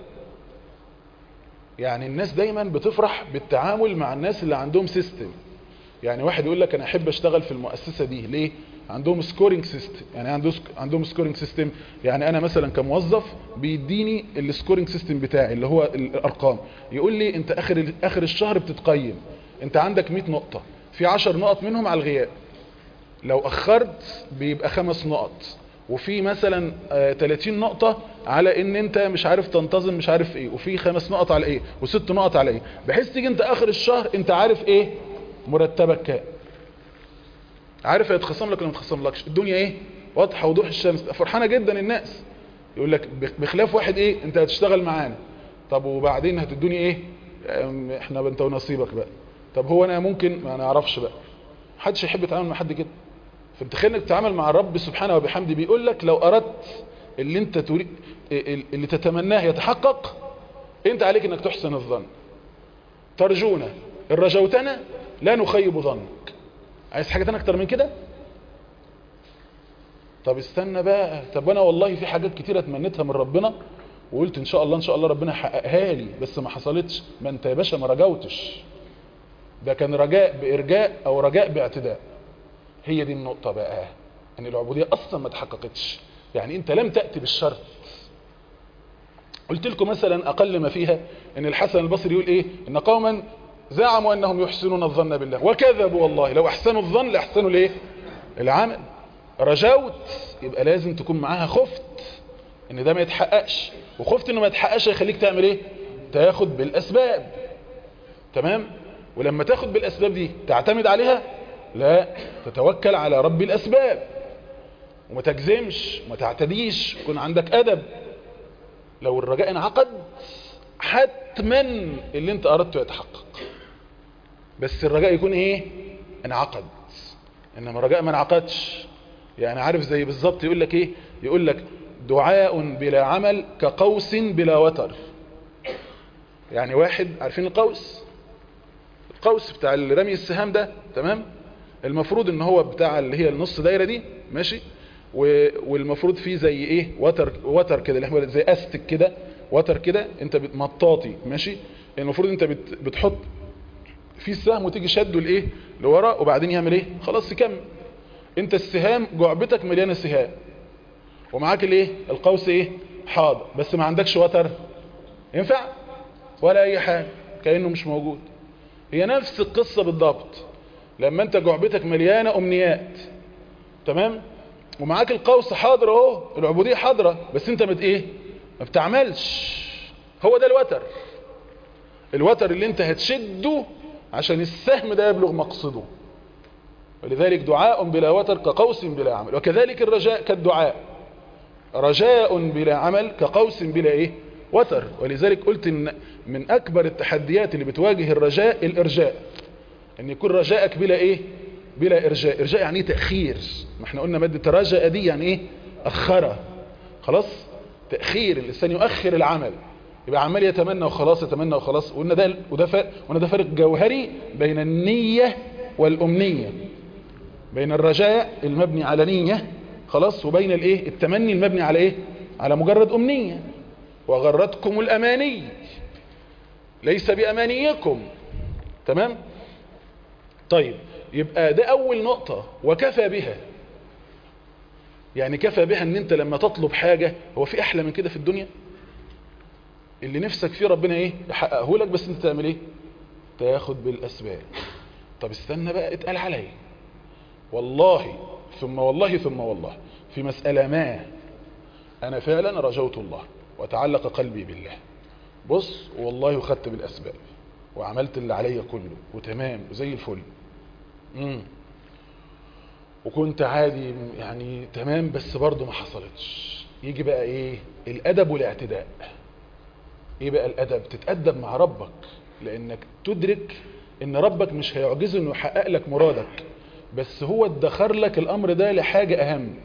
يعني الناس دايما بتفرح بالتعامل مع الناس اللي عندهم سيستم يعني واحد يقول لك انا احب اشتغل في المؤسسة دي ليه عندهم سكورينج سيستم يعني عندهم عندهم سكورينج سيستم يعني انا مثلا كموظف بيديني السكورينج سيستم بتاعي اللي هو الارقام يقول لي انت اخر اخر الشهر بتتقيم انت عندك 100 نقطة في 10 نقط منهم على الغياب لو اخرت بيبقى خمس نقط وفي مثلا 30 نقطة على ان انت مش عارف تنتظم مش عارف ايه وفي خمس نقط على ايه وست نقط على ايه بحيث تيجي انت اخر الشهر انت عارف ايه مرتبك كام عارف هيتخصم لك ولا ما يتخصملكش الدنيا ايه واضحه وضوح الشمس فرحانه جدا الناس يقول لك بخلاف واحد ايه انت هتشتغل معانا طب وبعدين هتدوني ايه احنا انت ونصيبك بقى طب هو انا ممكن ما نعرفش بقى محدش يحب يتعامل مع حد كده فانت خلينا تتعامل مع الرب سبحانه وبحمده بيقول لك لو اردت اللي انت تريد اللي تتمناه يتحقق انت عليك انك تحسن الظن ترجونا ان رجوتنا لا نخيب ظنك عايز حاجة تانية اكتر من كده طب استنى بقى طب انا والله في حاجات كتيرة اتمنيتها من ربنا وقلت ان شاء الله ان شاء الله ربنا يحققها لي بس ما حصلتش ما انت يا باشا ما رجوتش ده كان رجاء بارجاء او رجاء باعتداء هي دي النقطة بقى ان العبودية اصلا ما تحققتش يعني انت لم تأتي بالشرط قلت لكم مثلا اقل ما فيها ان الحسن البصري يقول ايه ان قوما زعموا انهم يحسنون الظن بالله وكذبوا والله لو احسنوا الظن لاحسنوا الايه العمل رجوت يبقى لازم تكون معاها خفت ان ده ما يتحققش وخفت انه ما يتحققش هيخليك تعمل ايه تاخد بالاسباب تمام ولما تاخد بالاسباب دي تعتمد عليها لا تتوكل على رب الاسباب وما تجزمش وما تعتديش يكون عندك ادب لو الرجاء انعقد حتما اللي انت اردته يتحقق بس الرجاء يكون ايه انعقد انما الرجاء ما انعقدش يعني عارف زي بالظبط يقول لك ايه يقول لك دعاء بلا عمل كقوس بلا وتر يعني واحد عارفين القوس القوس بتاع رمي السهام ده تمام المفروض ان هو بتاع اللي هي النص دايره دي ماشي والمفروض فيه زي ايه وتر وتر كده اللي هو زي استك كده وتر كده انت مطاطي ماشي المفروض انت بت بتحط في السهم وتيجي شده لايه لورا وبعدين يعمل ايه خلاص يكمل انت السهام جعبتك مليانه سهام ومعاك الايه القوس ايه حاضر بس ما عندكش وتر ينفع ولا اي حاجه كانه مش موجود هي نفس القصه بالضبط لما انت جعبتك مليانه امنيات تمام ومعاك القوس حاضر اهو العبوديه حاضره بس انت مت ايه ما بتعملش هو ده الوتر الوتر اللي انت هتشده عشان السهم ده يبلغ مقصده ولذلك دعاء بلا وتر كقوس بلا عمل وكذلك الرجاء كالدعاء رجاء بلا عمل كقوس بلا ايه وتر ولذلك قلت ان من اكبر التحديات اللي بتواجه الرجاء الارجاء ان يكون رجاءك بلا ايه بلا ارجاء ارجاء يعني ايه تاخير ما احنا قلنا ماده رجاء دي يعني ايه اخره خلاص تاخير الانسان يؤخر العمل يبقى عمال يتمنى وخلاص يتمنى وخلاص وقلنا ده وده فرق وقلنا ده فرق جوهري بين النيه والامنيه بين الرجاء المبني على نيه خلاص وبين الايه التمني المبني على ايه على مجرد امنيه وغرتكم الاماني ليس بامانيكم تمام طيب يبقى ده اول نقطة وكفى بها يعني كفى بها ان انت لما تطلب حاجة هو في احلى من كده في الدنيا اللي نفسك فيه ربنا ايه يحققه لك بس انت تعمل ايه تاخد بالاسباب طب استنى بقى اتقال علي والله ثم والله ثم والله في مسألة ما انا فعلا رجوت الله وتعلق قلبي بالله بص والله خدت بالاسباب وعملت اللي عليا كله وتمام وزي الفل امم وكنت عادي يعني تمام بس برضه ما حصلتش يجي بقى ايه الادب والاعتداء ايه بقى الادب تتادب مع ربك لانك تدرك ان ربك مش هيعجزه انه يحقق لك مرادك بس هو ادخر لك الامر ده لحاجة اهم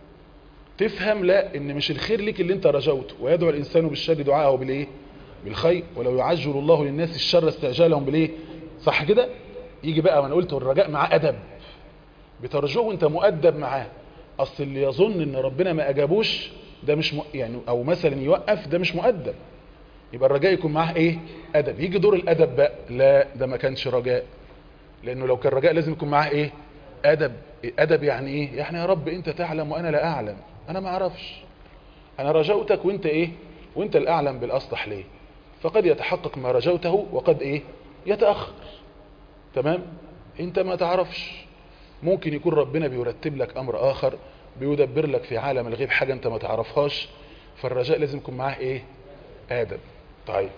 تفهم لا ان مش الخير ليك اللي انت رجوته ويدعو الانسان بالشر دعاءه بالايه بالخير ولو يعجل الله للناس الشر استعجالهم بالايه صح كده يجي بقى ما انا قلت الرجاء مع ادب بترجوه وانت مؤدب معاه اصل اللي يظن ان ربنا ما اجابوش ده مش م... يعني او مثلا يوقف ده مش مؤدب يبقى الرجاء يكون معاه ايه ادب يجي دور الادب بقى لا ده ما كانش رجاء لانه لو كان رجاء لازم يكون معاه ايه ادب ادب يعني ايه يعني يا رب انت تعلم وانا لا اعلم انا ما اعرفش انا رجوتك وانت ايه وانت الاعلم بالاصلح ليه فقد يتحقق ما رجوته وقد ايه يتأخر تمام انت ما تعرفش ممكن يكون ربنا بيرتب لك امر اخر بيدبر لك في عالم الغيب حاجة انت ما تعرفهاش فالرجاء لازم يكون معاه ايه ادب طيب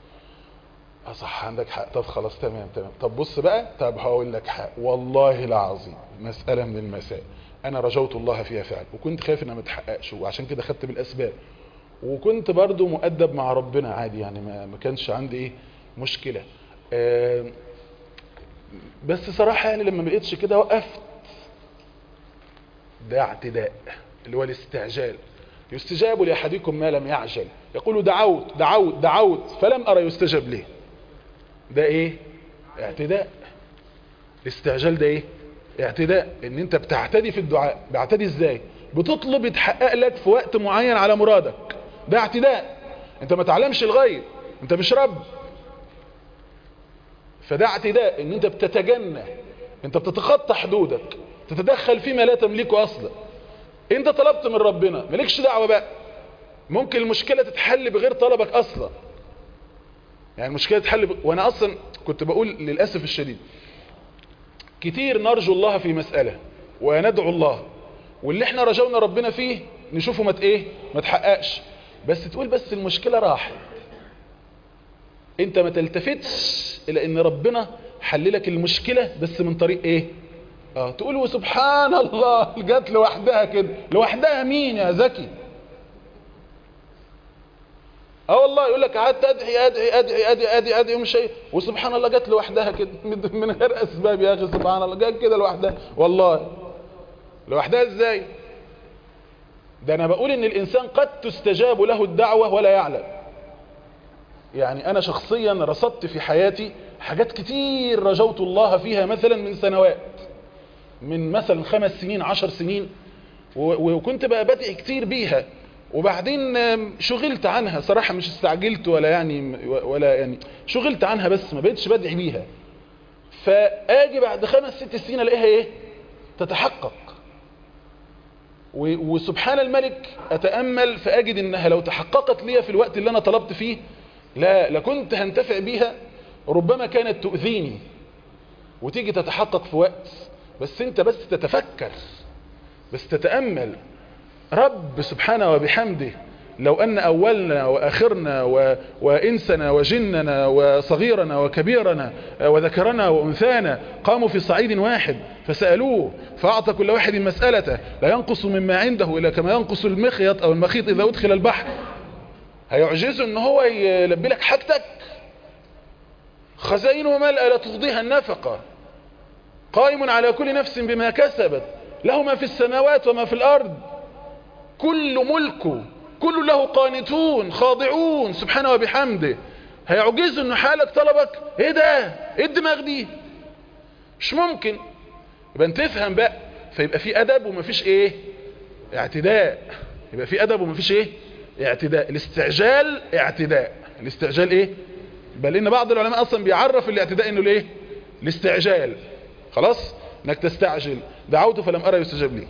اصح عندك حق طب خلاص تمام تمام طب بص بقى طب هقول لك حق والله العظيم مسألة من المسائل انا رجوت الله فيها فعلا وكنت خايف انها ما تحققش وعشان كده خدت بالاسباب وكنت برضو مؤدب مع ربنا عادي يعني ما, ما كانش عندي ايه مشكلة آه بس صراحة يعني لما بقيتش كده وقفت ده اعتداء اللي هو الاستعجال يستجاب لأحدكم ما لم يعجل يقول دعوت دعوت دعوت فلم أرى يستجاب ليه ده ايه اعتداء الاستعجال ده ايه اعتداء ان انت بتعتدي في الدعاء بعتدي ازاي بتطلب يتحقق لك في وقت معين على مرادك ده اعتداء انت ما تعلمش الغيب انت مش رب فده اعتداء ان انت بتتجنى انت بتتخطى حدودك تتدخل فيما لا تملكه اصلا انت طلبت من ربنا مالكش دعوة بقى ممكن المشكلة تتحل بغير طلبك اصلا يعني المشكلة تتحل ب... وانا اصلا كنت بقول للأسف الشديد كتير نرجو الله في مسألة وندعو الله واللي احنا رجونا ربنا فيه نشوفه ما ايه ما تحققش بس تقول بس المشكلة راحت انت ما تلتفتش الى ان ربنا حللك المشكلة بس من طريق ايه اه تقول وسبحان الله جت لوحدها كده لوحدها مين يا ذكي اه والله يقول لك قعدت ادعي ادعي ادعي ادعي ادعي ادعي ومش شيء وسبحان الله جت لوحدها كده من غير اسباب يا اخي سبحان الله جت كده لوحدها والله لوحدها ازاي ده انا بقول ان الانسان قد تستجاب له الدعوة ولا يعلم يعني انا شخصيا رصدت في حياتي حاجات كتير رجوت الله فيها مثلا من سنوات من مثلا خمس سنين عشر سنين وكنت بقى بدعي كتير بيها وبعدين شغلت عنها صراحة مش استعجلت ولا يعني ولا يعني شغلت عنها بس ما بقتش بدعي بيها فاجي بعد خمس ست سنين الاقيها ايه تتحقق وسبحان الملك اتأمل فاجد انها لو تحققت لي في الوقت اللي انا طلبت فيه لا لكنت هنتفع بيها ربما كانت تؤذيني وتيجي تتحقق في وقت بس انت بس تتفكر بس تتأمل رب سبحانه وبحمده لو أن أولنا وآخرنا و... وإنسنا وجننا وصغيرنا وكبيرنا وذكرنا وأنثانا قاموا في صعيد واحد فسألوه فأعطى كل واحد مسألته لا ينقص مما عنده إلا كما ينقص المخيط أو المخيط إذا أدخل البحر هيعجزه ان هو يلبي لك حاجتك خزائنه ملأ لا تفضيها النفقة قائم على كل نفس بما كسبت له ما في السماوات وما في الأرض كل ملكه كل له قانتون خاضعون سبحانه وبحمده هيعجزه انه حالك طلبك ايه ده ايه الدماغ دي مش ممكن يبقى انت تفهم بقى فيبقى في ادب ومفيش ايه اعتداء يبقى في ادب ومفيش ايه اعتداء الاستعجال اعتداء الاستعجال ايه بل ان بعض العلماء اصلا بيعرف الاعتداء انه الايه الاستعجال خلاص انك تستعجل دعوت فلم ارى يستجاب لي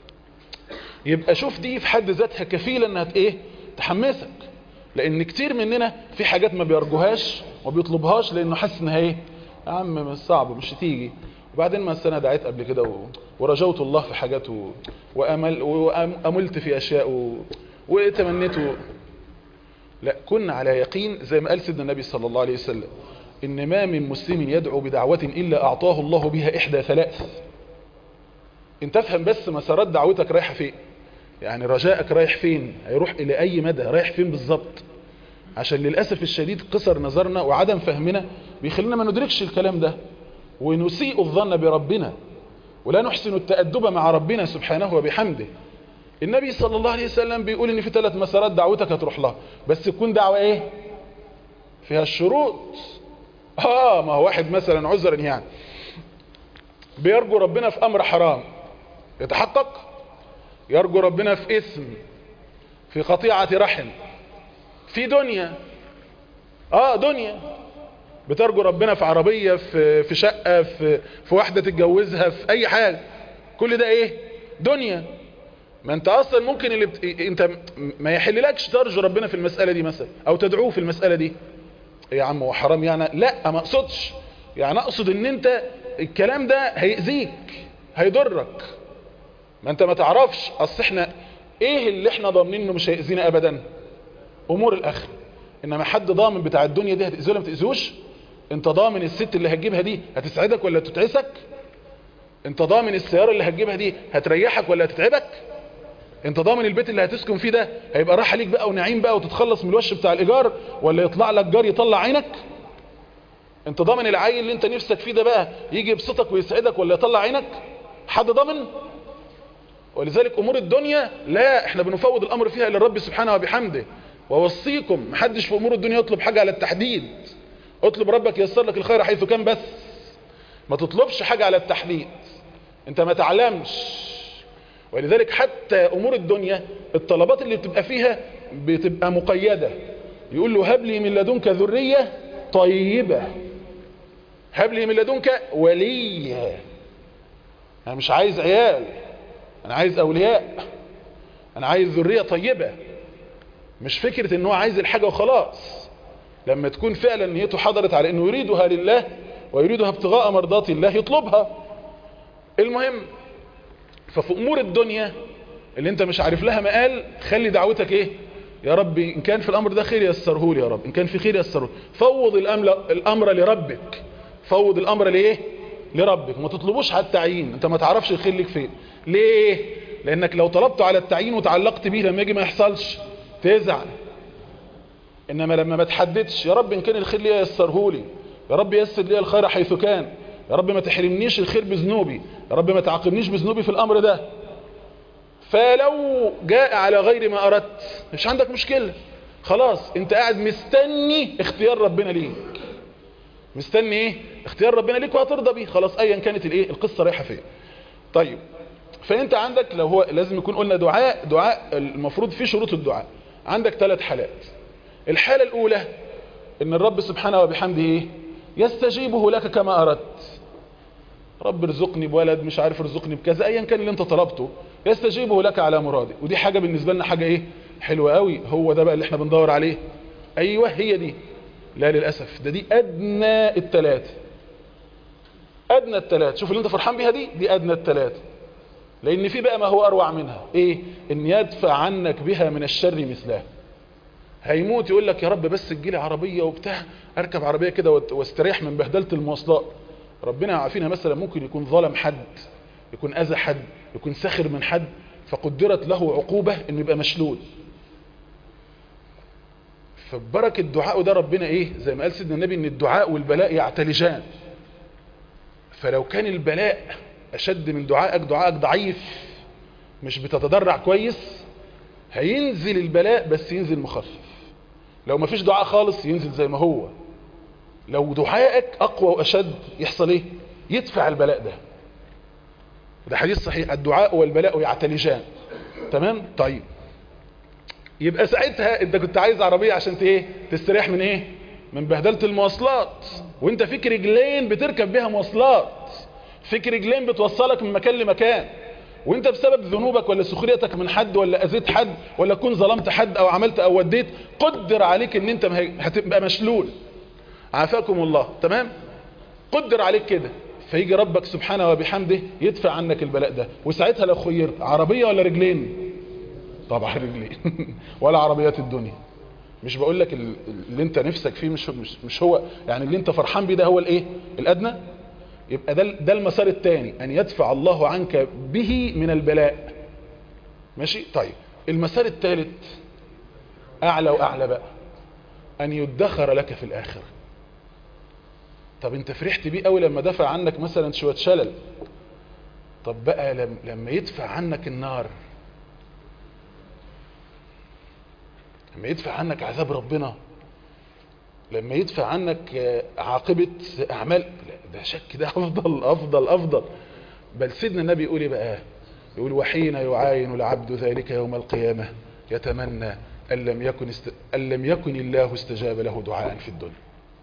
يبقى شوف دي في حد ذاتها كفيلة انها ايه تحمسك لان كتير مننا في حاجات ما بيرجوهاش وما بيطلبهاش لانه حاسس انها ايه يا عم مش صعب مش هتيجي وبعدين ما السنة دعيت قبل كده و... ورجوت الله في حاجات و... وأمل... وأملت في أشياء و... وتمنيت و... لا كنا على يقين زي ما قال سيدنا النبي صلى الله عليه وسلم إن ما من مسلم يدعو بدعوة إلا أعطاه الله بها إحدى ثلاث انت تفهم بس مسارات دعوتك رايحة فين يعني رجائك رايح فين هيروح إلى أي مدى رايح فين بالظبط عشان للأسف الشديد قصر نظرنا وعدم فهمنا بيخلينا ما ندركش الكلام ده ونسيء الظن بربنا ولا نحسن التأدب مع ربنا سبحانه وبحمده النبي صلى الله عليه وسلم بيقول ان في ثلاث مسارات دعوتك هتروح لها بس تكون دعوة ايه فيها الشروط اه ما هو واحد مثلا عذرا يعني بيرجو ربنا في امر حرام يتحقق يرجو ربنا في اثم في قطيعة رحم في دنيا اه دنيا بترجو ربنا في عربية في, في شقة في, في واحدة تتجوزها في اي حاجة كل ده ايه دنيا ما انت اصلا ممكن اللي بت... انت ما يحللكش ترجو ربنا في المسألة دي مثلا او تدعوه في المسألة دي يا عم هو حرام يعني لا ما اقصدش يعني اقصد ان انت الكلام ده هيأذيك هيضرك ما انت ما تعرفش اصل احنا ايه اللي احنا ضامنين انه مش هيأذينا ابدا امور الاخر انما حد ضامن بتاع الدنيا دي هتأذيه ولا ما تأذوش انت ضامن الست اللي هتجيبها دي هتسعدك ولا تتعسك انت ضامن السيارة اللي هتجيبها دي هتريحك ولا هتتعبك انت ضامن البيت اللي هتسكن فيه ده هيبقى راحة ليك بقى ونعيم بقى وتتخلص من الوش بتاع الايجار ولا يطلع لك جار يطلع عينك انت ضامن العيل اللي انت نفسك فيه ده بقى يجي يبسطك ويسعدك ولا يطلع عينك حد ضامن ولذلك امور الدنيا لا احنا بنفوض الامر فيها للرب سبحانه وبحمده ووصيكم محدش في امور الدنيا يطلب حاجة على التحديد اطلب ربك ييسر لك الخير حيث كان بس ما تطلبش حاجة على التحديد انت ما تعلمش ولذلك حتى امور الدنيا الطلبات اللي بتبقى فيها بتبقى مقيدة يقول له هب لي من لدنك ذرية طيبة هب لي من لدنك وليا انا مش عايز عيال انا عايز اولياء انا عايز ذرية طيبة مش فكرة ان هو عايز الحاجة وخلاص لما تكون فعلا نيته حضرت على انه يريدها لله ويريدها ابتغاء مرضات الله يطلبها المهم ففي امور الدنيا اللي انت مش عارف لها مقال خلي دعوتك ايه يا رب ان كان في الامر ده خير يسره لي يا رب ان كان في خير يسره فوض الامر, الأمر لربك فوض الامر لايه لربك ما تطلبوش على التعيين انت ما تعرفش الخير لك فين ليه لانك لو طلبته على التعيين وتعلقت بيه لما يجي ما يحصلش تزعل انما لما ما تحددش يا رب ان كان الخير لي يسره لي يا رب يسر لي الخير حيث كان يا رب ما تحرمنيش الخير بذنوبي يا رب ما تعاقبنيش بذنوبي في الامر ده فلو جاء على غير ما اردت مش عندك مشكلة خلاص انت قاعد مستني اختيار ربنا ليك مستني ايه اختيار ربنا ليك وهترضى بيه خلاص ايا كانت الايه القصة رايحة فين طيب فانت عندك لو هو لازم يكون قلنا دعاء دعاء المفروض فيه شروط الدعاء عندك ثلاث حالات الحالة الاولى ان الرب سبحانه وبحمده ايه يستجيبه لك كما اردت رب ارزقني بولد مش عارف ارزقني بكذا ايا كان اللي انت طلبته يستجيبه لك على مرادي ودي حاجة بالنسبة لنا حاجة ايه حلوة قوي هو ده بقى اللي احنا بندور عليه ايوه هي دي لا للأسف ده دي ادنى التلاتة ادنى التلاتة شوف اللي انت فرحان بيها دي دي ادنى التلاتة لان في بقى ما هو اروع منها ايه ان يدفع عنك بها من الشر مثلها هيموت يقول لك يا رب بس تجيلي عربية وبتاع اركب عربية كده واستريح من بهدلة المواصلات ربنا يعافينا مثلا ممكن يكون ظلم حد يكون اذى حد يكون سخر من حد فقدرت له عقوبة انه يبقى مشلول فبركة الدعاء ده ربنا ايه زي ما قال سيدنا النبي ان الدعاء والبلاء يعتلجان فلو كان البلاء اشد من دعائك دعائك ضعيف مش بتتضرع كويس هينزل البلاء بس ينزل مخفف لو ما فيش دعاء خالص ينزل زي ما هو لو دعائك اقوى واشد يحصل ايه يدفع البلاء ده ده حديث صحيح الدعاء والبلاء يعتلجان تمام طيب يبقى ساعتها انت كنت عايز عربية عشان ايه تستريح من ايه من بهدلة المواصلات وانت فيك رجلين بتركب بيها مواصلات فيك رجلين بتوصلك من مكان لمكان وانت بسبب ذنوبك ولا سخريتك من حد ولا اذيت حد ولا كون ظلمت حد او عملت او وديت قدر عليك ان انت هتبقى مشلول عافاكم الله تمام قدر عليك كده فيجي ربك سبحانه وبحمده يدفع عنك البلاء ده وساعتها لو خيرت عربية ولا رجلين طبعا رجلين ولا عربيات الدنيا مش بقول لك اللي انت نفسك فيه مش, مش, مش هو يعني اللي انت فرحان بيه ده هو الايه الادنى يبقى ده, ده المسار الثاني ان يدفع الله عنك به من البلاء ماشي طيب المسار الثالث اعلى واعلى بقى ان يدخر لك في الاخره طب انت فرحت بيه قوي لما دفع عنك مثلا شوية شلل طب بقى لما يدفع عنك النار لما يدفع عنك عذاب ربنا لما يدفع عنك عاقبة اعمال ده شك ده افضل افضل افضل بل سيدنا النبي يقول بقى يقول وحين يعاين العبد ذلك يوم القيامة يتمنى أن لم يكن, است... أن لم يكن الله استجاب له دعاء في الدنيا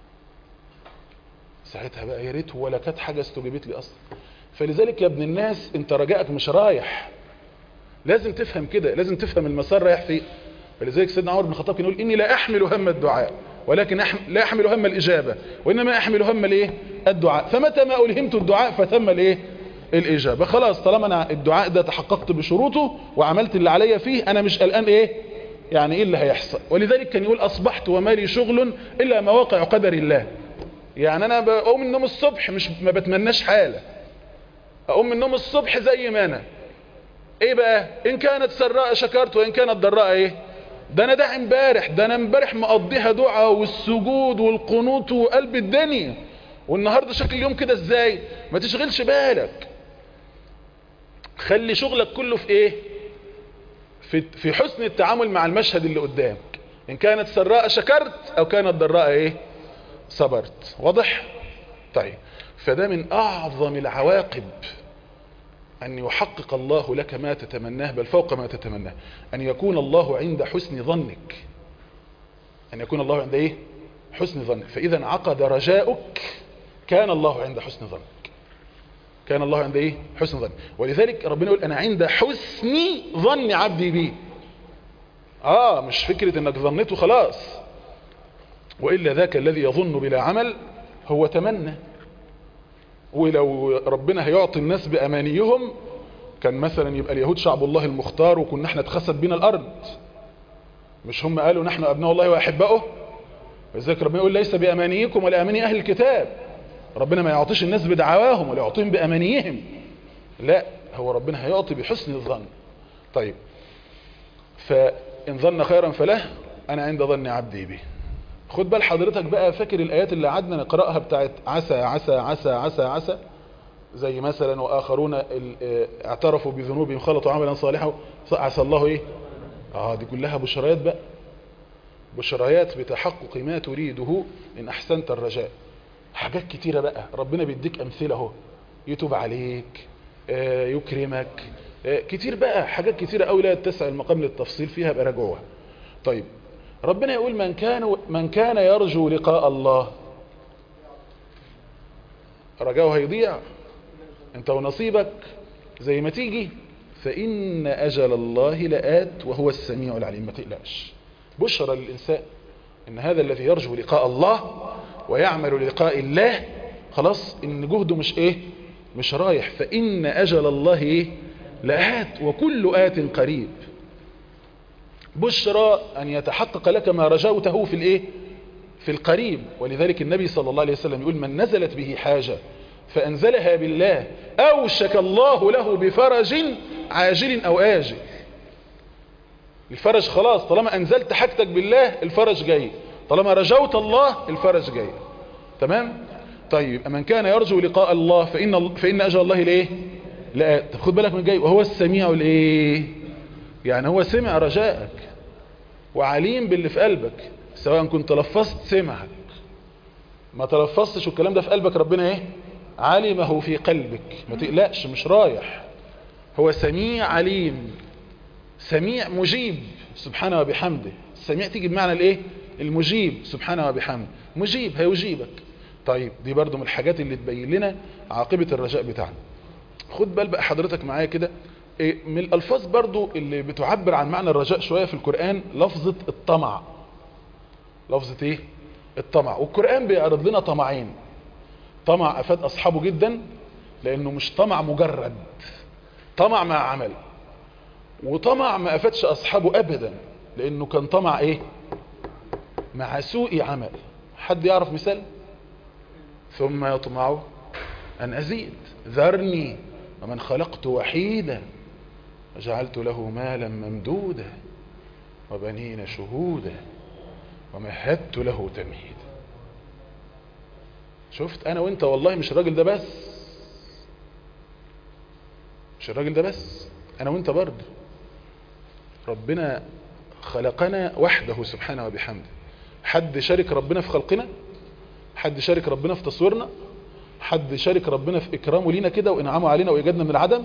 ساعتها بقى يا ريت ولا كانت حاجة استجابت لي اصلا فلذلك يا ابن الناس انت رجائك مش رايح لازم تفهم كده لازم تفهم المسار رايح فين فلذلك سيدنا عمر بن الخطاب كان يقول اني لا احمل هم الدعاء ولكن أحمل لا احمل هم الاجابه وانما احمل هم الايه الدعاء فمتى ما الهمت الدعاء فتم الايه الاجابه خلاص طالما انا الدعاء ده تحققت بشروطه وعملت اللي عليا فيه انا مش قلقان ايه يعني ايه اللي هيحصل ولذلك كان يقول اصبحت وما لي شغل الا مواقع قدر الله يعني انا بقوم من النوم الصبح مش ما بتمناش حالة اقوم من النوم الصبح زي ما انا ايه بقى ان كانت سراء شكرت وان كانت ضراء ايه ده انا ده امبارح ده انا امبارح مقضيها دعاء والسجود والقنوت وقلب الدنيا والنهارده شكل اليوم كده ازاي ما تشغلش بالك خلي شغلك كله في ايه في في حسن التعامل مع المشهد اللي قدامك ان كانت سراء شكرت او كانت ضراء ايه صبرت واضح طيب فده من اعظم العواقب ان يحقق الله لك ما تتمناه بل فوق ما تتمناه ان يكون الله عند حسن ظنك ان يكون الله عند ايه حسن ظنك فاذا انعقد رجاؤك كان الله عند حسن ظنك كان الله عند ايه حسن ظن ولذلك ربنا يقول انا عند حسن ظن عبدي بي اه مش فكرة انك ظنيته خلاص وإلا ذاك الذي يظن بلا عمل هو تمنى ولو ربنا هيعطي الناس بأمانيهم كان مثلا يبقى اليهود شعب الله المختار وكنا احنا اتخسف بنا الأرض مش هم قالوا نحن أبناء الله وأحبائه وذلك ربنا يقول ليس بأمانيكم ولا أماني أهل الكتاب ربنا ما يعطيش الناس بدعواهم ولا يعطيهم بأمانيهم لا هو ربنا هيعطي بحسن الظن طيب فإن ظن خيرا فله أنا عند ظن عبدي به خد بال حضرتك بقى فاكر الآيات اللي قعدنا نقرأها بتاعت عسى عسى عسى عسى عسى زي مثلا وآخرون اعترفوا بذنوبهم خلطوا عملا صالحا عسى الله ايه اه دي كلها بشريات بقى بشريات بتحقق ما تريده إن أحسنت الرجاء حاجات كتيرة بقى ربنا بيديك أمثلة اهو يتوب عليك آه يكرمك آه كتير بقى حاجات كتيرة قوي لا تسع المقام للتفصيل فيها بقى راجعوها طيب ربنا يقول من كان من كان يرجو لقاء الله رجاؤه هيضيع انت ونصيبك زي ما تيجي فإن أجل الله لآت وهو السميع العليم ما تقلقش بشرى للإنسان إن هذا الذي يرجو لقاء الله ويعمل لقاء الله خلاص إن جهده مش إيه مش رايح فإن أجل الله إيه لآت وكل آت قريب بشرى أن يتحقق لك ما رجوته في الإيه في القريب ولذلك النبي صلى الله عليه وسلم يقول من نزلت به حاجة فأنزلها بالله أوشك الله له بفرج عاجل أو آجل الفرج خلاص طالما أنزلت حاجتك بالله الفرج جاي طالما رجوت الله الفرج جاي تمام طيب من كان يرجو لقاء الله فإن, فإن أجل الله لإيه لا طب خد بالك من جاي وهو السميع الإيه يعني هو سمع رجائك وعليم باللي في قلبك سواء كنت لفظت سمعك ما تلفظتش والكلام ده في قلبك ربنا ايه علمه في قلبك ما تقلقش مش رايح هو سميع عليم سميع مجيب سبحانه وبحمده السميع تيجي بمعنى الايه المجيب سبحانه وبحمده مجيب هيجيبك طيب دي برضو من الحاجات اللي تبين لنا عاقبة الرجاء بتاعنا خد بال بقى حضرتك معايا كده إيه من الألفاظ برضو اللي بتعبر عن معنى الرجاء شوية في القرآن لفظة الطمع لفظة ايه الطمع والقرآن بيعرض لنا طمعين طمع أفاد أصحابه جدا لأنه مش طمع مجرد طمع مع عمل وطمع ما أفادش أصحابه أبدا لأنه كان طمع إيه مع سوء عمل حد يعرف مثال ثم يطمع أن أزيد ذرني ومن خلقت وحيدا وجعلت له مالا ممدودا وبنين شهودا ومهدت له تمهيدا شفت انا وانت والله مش الراجل ده بس مش الراجل ده بس انا وانت برضه ربنا خلقنا وحده سبحانه وبحمده حد شارك ربنا في خلقنا حد شارك ربنا في تصويرنا حد شارك ربنا في اكرامه لينا كده وانعامه علينا وايجادنا من العدم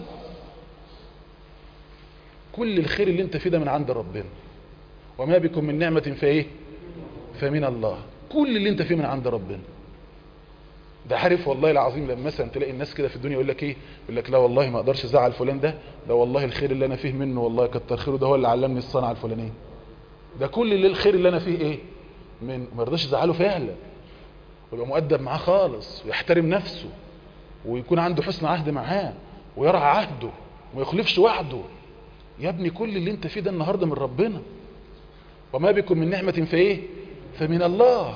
كل الخير اللي انت فيه ده من عند ربنا وما بكم من نعمة فايه فمن الله كل اللي انت فيه من عند ربنا ده عارف والله العظيم لما مثلا تلاقي الناس كده في الدنيا يقول لك ايه يقول لك لا والله ما اقدرش ازعل فلان ده ده والله الخير اللي انا فيه منه والله كتر خيره ده هو اللي علمني الصنعه الفلانيه ده كل اللي الخير اللي انا فيه ايه من ما يرضاش يزعله فعلا ويبقى مؤدب معاه خالص ويحترم نفسه ويكون عنده حسن عهد معاه ويرعى عهده وما يخلفش وعده يا ابني كل اللي انت فيه ده النهارده من ربنا وما بكم من نعمة فايه فمن الله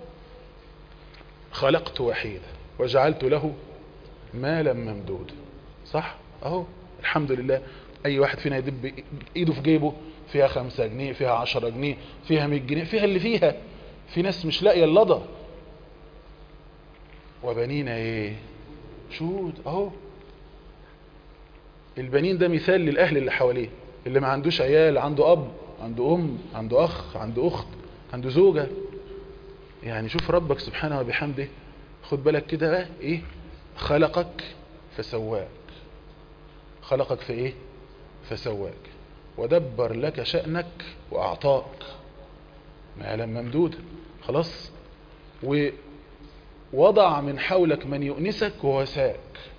خلقت وحيدا وجعلت له مالا ممدودا صح اهو الحمد لله اي واحد فينا يدب ايده في جيبه فيها خمسة جنيه فيها عشرة جنيه فيها مية جنيه فيها اللي فيها في ناس مش لاقيه اللضى وبنينا ايه شهود اهو البنين ده مثال للاهل اللي حواليه اللي ما عندوش عيال عنده اب عنده ام عنده اخ عنده اخت عنده زوجة يعني شوف ربك سبحانه وبحمده خد بالك كده بقى ايه خلقك فسواك خلقك في ايه فسواك ودبر لك شأنك واعطاك مالا ممدودا خلاص ووضع من حولك من يؤنسك ووساك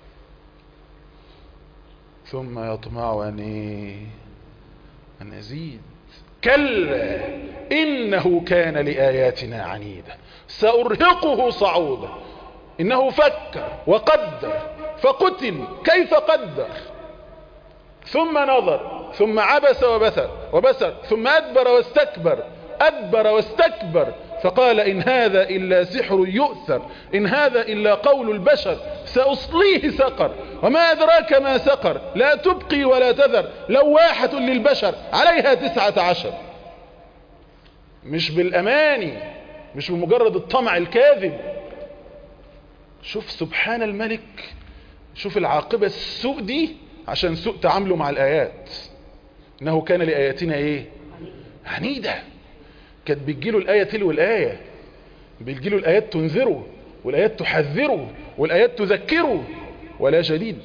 ثم يطمع ان ايه ان ازيد كلا انه كان لآياتنا عنيدا سأرهقه صعودا انه فكر وقدر فقتل كيف قدر ثم نظر ثم عبس وبسر وبسر ثم أدبر واستكبر أدبر واستكبر فقال إن هذا إلا سحر يؤثر إن هذا إلا قول البشر سأصليه سقر وما أدراك ما سقر لا تبقي ولا تذر لواحة للبشر عليها تسعة عشر مش بالأماني مش بمجرد الطمع الكاذب شوف سبحان الملك شوف العاقبة السوء دي عشان سوء تعامله مع الآيات إنه كان لآياتنا إيه عنيدة كانت بتجيله الآية تلو الآية بتجيله الآيات تنذره والآيات تحذره والآيات تذكره ولا جديد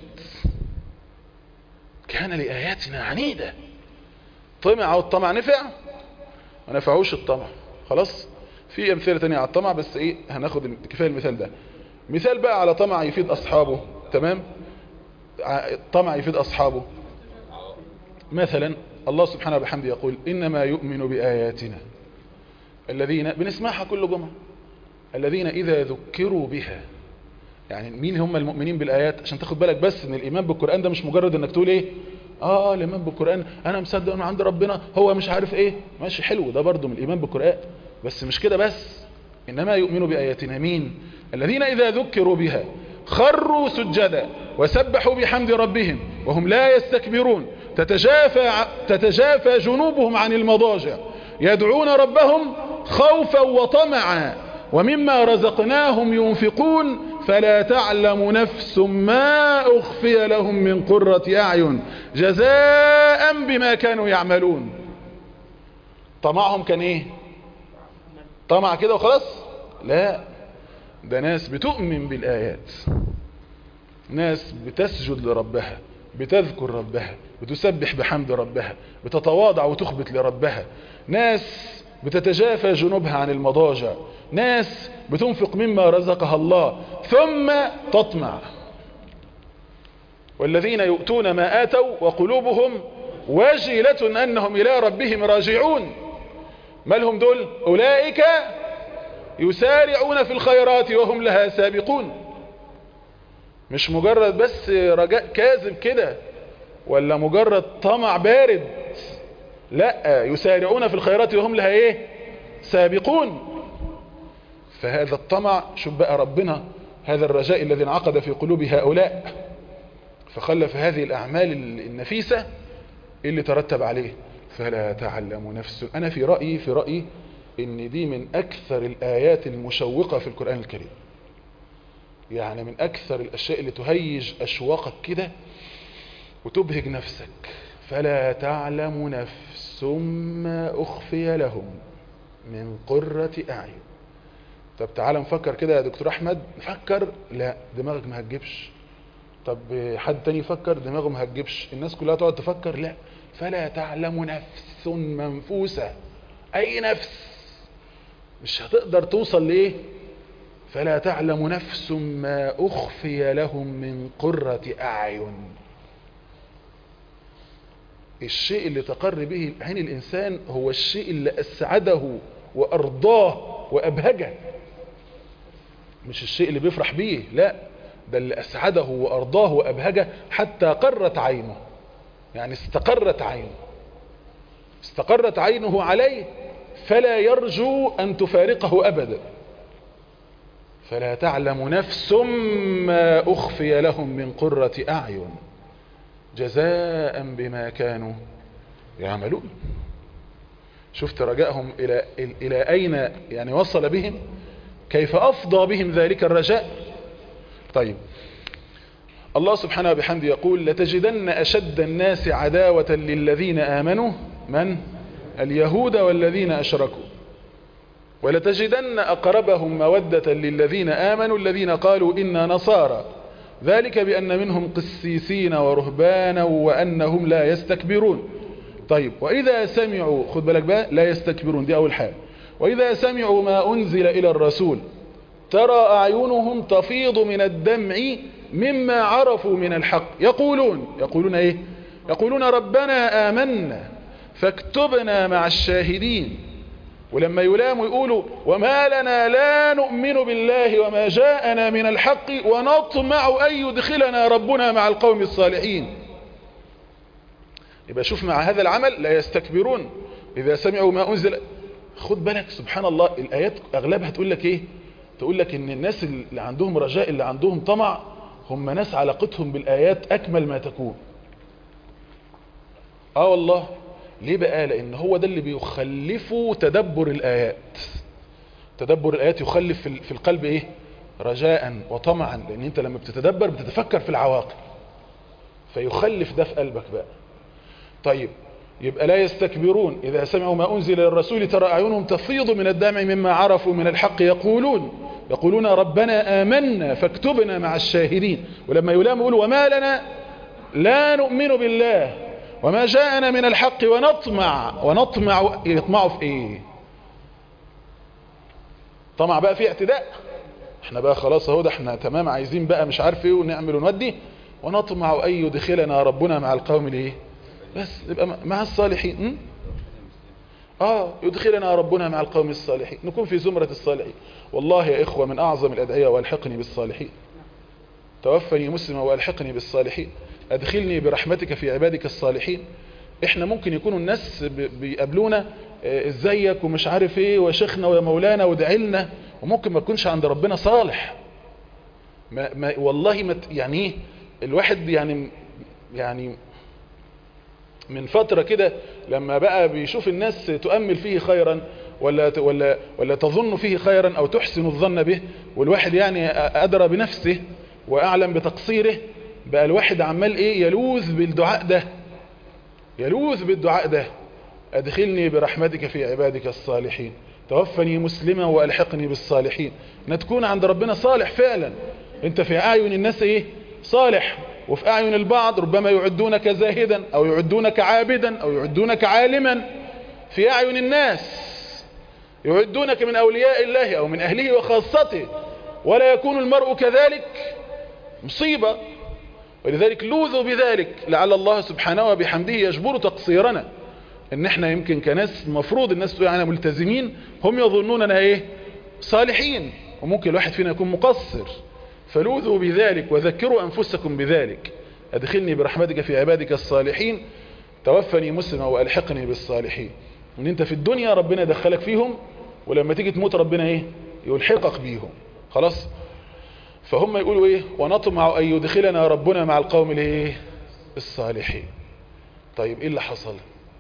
كان لآياتنا عنيدة طمع والطمع نفع ما نفعوش الطمع خلاص في أمثلة تانية على الطمع بس إيه هناخد كفاية المثال ده مثال بقى على طمع يفيد أصحابه تمام طمع يفيد أصحابه مثلا الله سبحانه وبحمده يقول إنما يؤمن بآياتنا الذين بنسمعها كل جمعة الذين إذا ذكروا بها يعني مين هم المؤمنين بالآيات عشان تاخد بالك بس ان الإيمان بالقرآن ده مش مجرد انك تقول ايه اه الإيمان بالقرآن انا مصدق انه عند ربنا هو مش عارف ايه ماشي حلو ده برضه من الإيمان بالقرآن بس مش كده بس إنما يؤمنوا بآياتنا مين الذين إذا ذكروا بها خروا سجدا وسبحوا بحمد ربهم وهم لا يستكبرون تتجافى, تتجافى جنوبهم عن المضاجع يدعون ربهم خوفا وطمعا ومما رزقناهم ينفقون فلا تعلم نفس ما أخفي لهم من قرة أعين جزاء بما كانوا يعملون طمعهم كان ايه طمع كده وخلاص لا ده ناس بتؤمن بالآيات ناس بتسجد لربها بتذكر ربها بتسبح بحمد ربها بتتواضع وتخبت لربها ناس بتتجافى جنوبها عن المضاجع ناس بتنفق مما رزقها الله ثم تطمع والذين يؤتون ما آتوا وقلوبهم وجلة أنهم إلى ربهم راجعون ما لهم دول أولئك يسارعون في الخيرات وهم لها سابقون مش مجرد بس رجاء كاذب كده ولا مجرد طمع بارد لا يسارعون في الخيرات وهم لها ايه سابقون فهذا الطمع شوف بقى ربنا هذا الرجاء الذي انعقد في قلوب هؤلاء فخلف هذه الأعمال النفيسة اللي ترتب عليه فلا تعلم نفس أنا في رأيي في رأيي إن دي من أكثر الآيات المشوقة في القرآن الكريم يعني من أكثر الأشياء اللي تهيج أشواقك كده وتبهج نفسك فلا تعلم نفس ما أخفي لهم من قرة أعين طب تعال نفكر كده يا دكتور أحمد نفكر لا دماغك ما هتجيبش طب حد تاني يفكر دماغه ما هتجيبش الناس كلها تقعد تفكر لا فلا تعلم نفس منفوسة أي نفس مش هتقدر توصل لإيه فلا تعلم نفس ما أخفي لهم من قرة أعين الشيء اللي تقر به عين الإنسان هو الشيء اللي أسعده وأرضاه وأبهجه مش الشيء اللي بيفرح بيه لا ده اللي أسعده وأرضاه وأبهجه حتى قرت عينه يعني استقرت عينه استقرت عينه عليه فلا يرجو أن تفارقه أبدا فلا تعلم نفس ما أخفي لهم من قرة أعين جزاء بما كانوا يعملون شفت رجائهم إلى, إلى أين يعني وصل بهم كيف أفضى بهم ذلك الرجاء طيب الله سبحانه وبحمده يقول لتجدن أشد الناس عداوة للذين آمنوا من اليهود والذين أشركوا ولتجدن أقربهم مودة للذين آمنوا الذين قالوا إنا نصارى ذلك بأن منهم قسيسين ورهبانا وأنهم لا يستكبرون طيب وإذا سمعوا خد بالك بقى لا يستكبرون دي أول حاجة وإذا سمعوا ما أنزل إلى الرسول ترى أعينهم تفيض من الدمع مما عرفوا من الحق يقولون يقولون إيه يقولون ربنا آمنا فاكتبنا مع الشاهدين ولما يلاموا يقولوا وما لنا لا نؤمن بالله وما جاءنا من الحق ونطمع أن يدخلنا ربنا مع القوم الصالحين يبقى شوف مع هذا العمل لا يستكبرون إذا سمعوا ما أنزل خد بالك سبحان الله الآيات أغلبها تقول لك إيه تقول لك إن الناس اللي عندهم رجاء اللي عندهم طمع هم ناس علاقتهم بالآيات أكمل ما تكون آه والله ليه بقى لأن هو ده اللي بيخلفه تدبر الآيات تدبر الآيات يخلف في القلب إيه رجاء وطمعا لأن أنت لما بتتدبر بتتفكر في العواقب فيخلف ده في قلبك بقى طيب يبقى لا يستكبرون إذا سمعوا ما أنزل للرسول ترى أعينهم تفيض من الدمع مما عرفوا من الحق يقولون يقولون ربنا آمنا فاكتبنا مع الشاهدين ولما يلام يقولوا وما لنا لا نؤمن بالله وما جاءنا من الحق ونطمع ونطمع يطمعوا في ايه طمع بقى في اعتداء احنا بقى خلاص اهو ده احنا تمام عايزين بقى مش عارف ايه ونعمل ونودي ونطمع ان يدخلنا ربنا مع القوم الايه بس يبقى مع الصالحين م? اه يدخلنا ربنا مع القوم الصالحين نكون في زمرة الصالحين والله يا اخوة من اعظم الادعية والحقني بالصالحين توفني مسلما والحقني بالصالحين ادخلني برحمتك في عبادك الصالحين احنا ممكن يكونوا الناس بيقابلونا ازيك ومش عارف ايه وشيخنا ويا مولانا وادعي لنا وممكن ما تكونش عند ربنا صالح ما ما والله ما يعني ايه الواحد يعني يعني من فترة كده لما بقى بيشوف الناس تؤمل فيه خيرا ولا ولا ولا تظن فيه خيرا او تحسن الظن به والواحد يعني ادرى بنفسه واعلم بتقصيره بقى الواحد عمال ايه يلوذ بالدعاء ده يلوذ بالدعاء ده ادخلني برحمتك في عبادك الصالحين توفني مسلما والحقني بالصالحين ان تكون عند ربنا صالح فعلا انت في اعين الناس ايه صالح وفي اعين البعض ربما يعدونك زاهدا او يعدونك عابدا او يعدونك عالما في اعين الناس يعدونك من اولياء الله او من اهله وخاصته ولا يكون المرء كذلك مصيبة ولذلك لوذوا بذلك لعل الله سبحانه وبحمده يجبر تقصيرنا ان احنا يمكن كناس المفروض الناس تقول عننا ملتزمين هم يظنوننا ايه صالحين وممكن الواحد فينا يكون مقصر فلوذوا بذلك وذكروا انفسكم بذلك ادخلني برحمتك في عبادك الصالحين توفني مسلما والحقني بالصالحين ان انت في الدنيا ربنا يدخلك فيهم ولما تيجي تموت ربنا ايه يلحقك بيهم خلاص فهم يقولوا ايه ونطمع ان يدخلنا ربنا مع القوم الايه الصالحين طيب ايه اللي حصل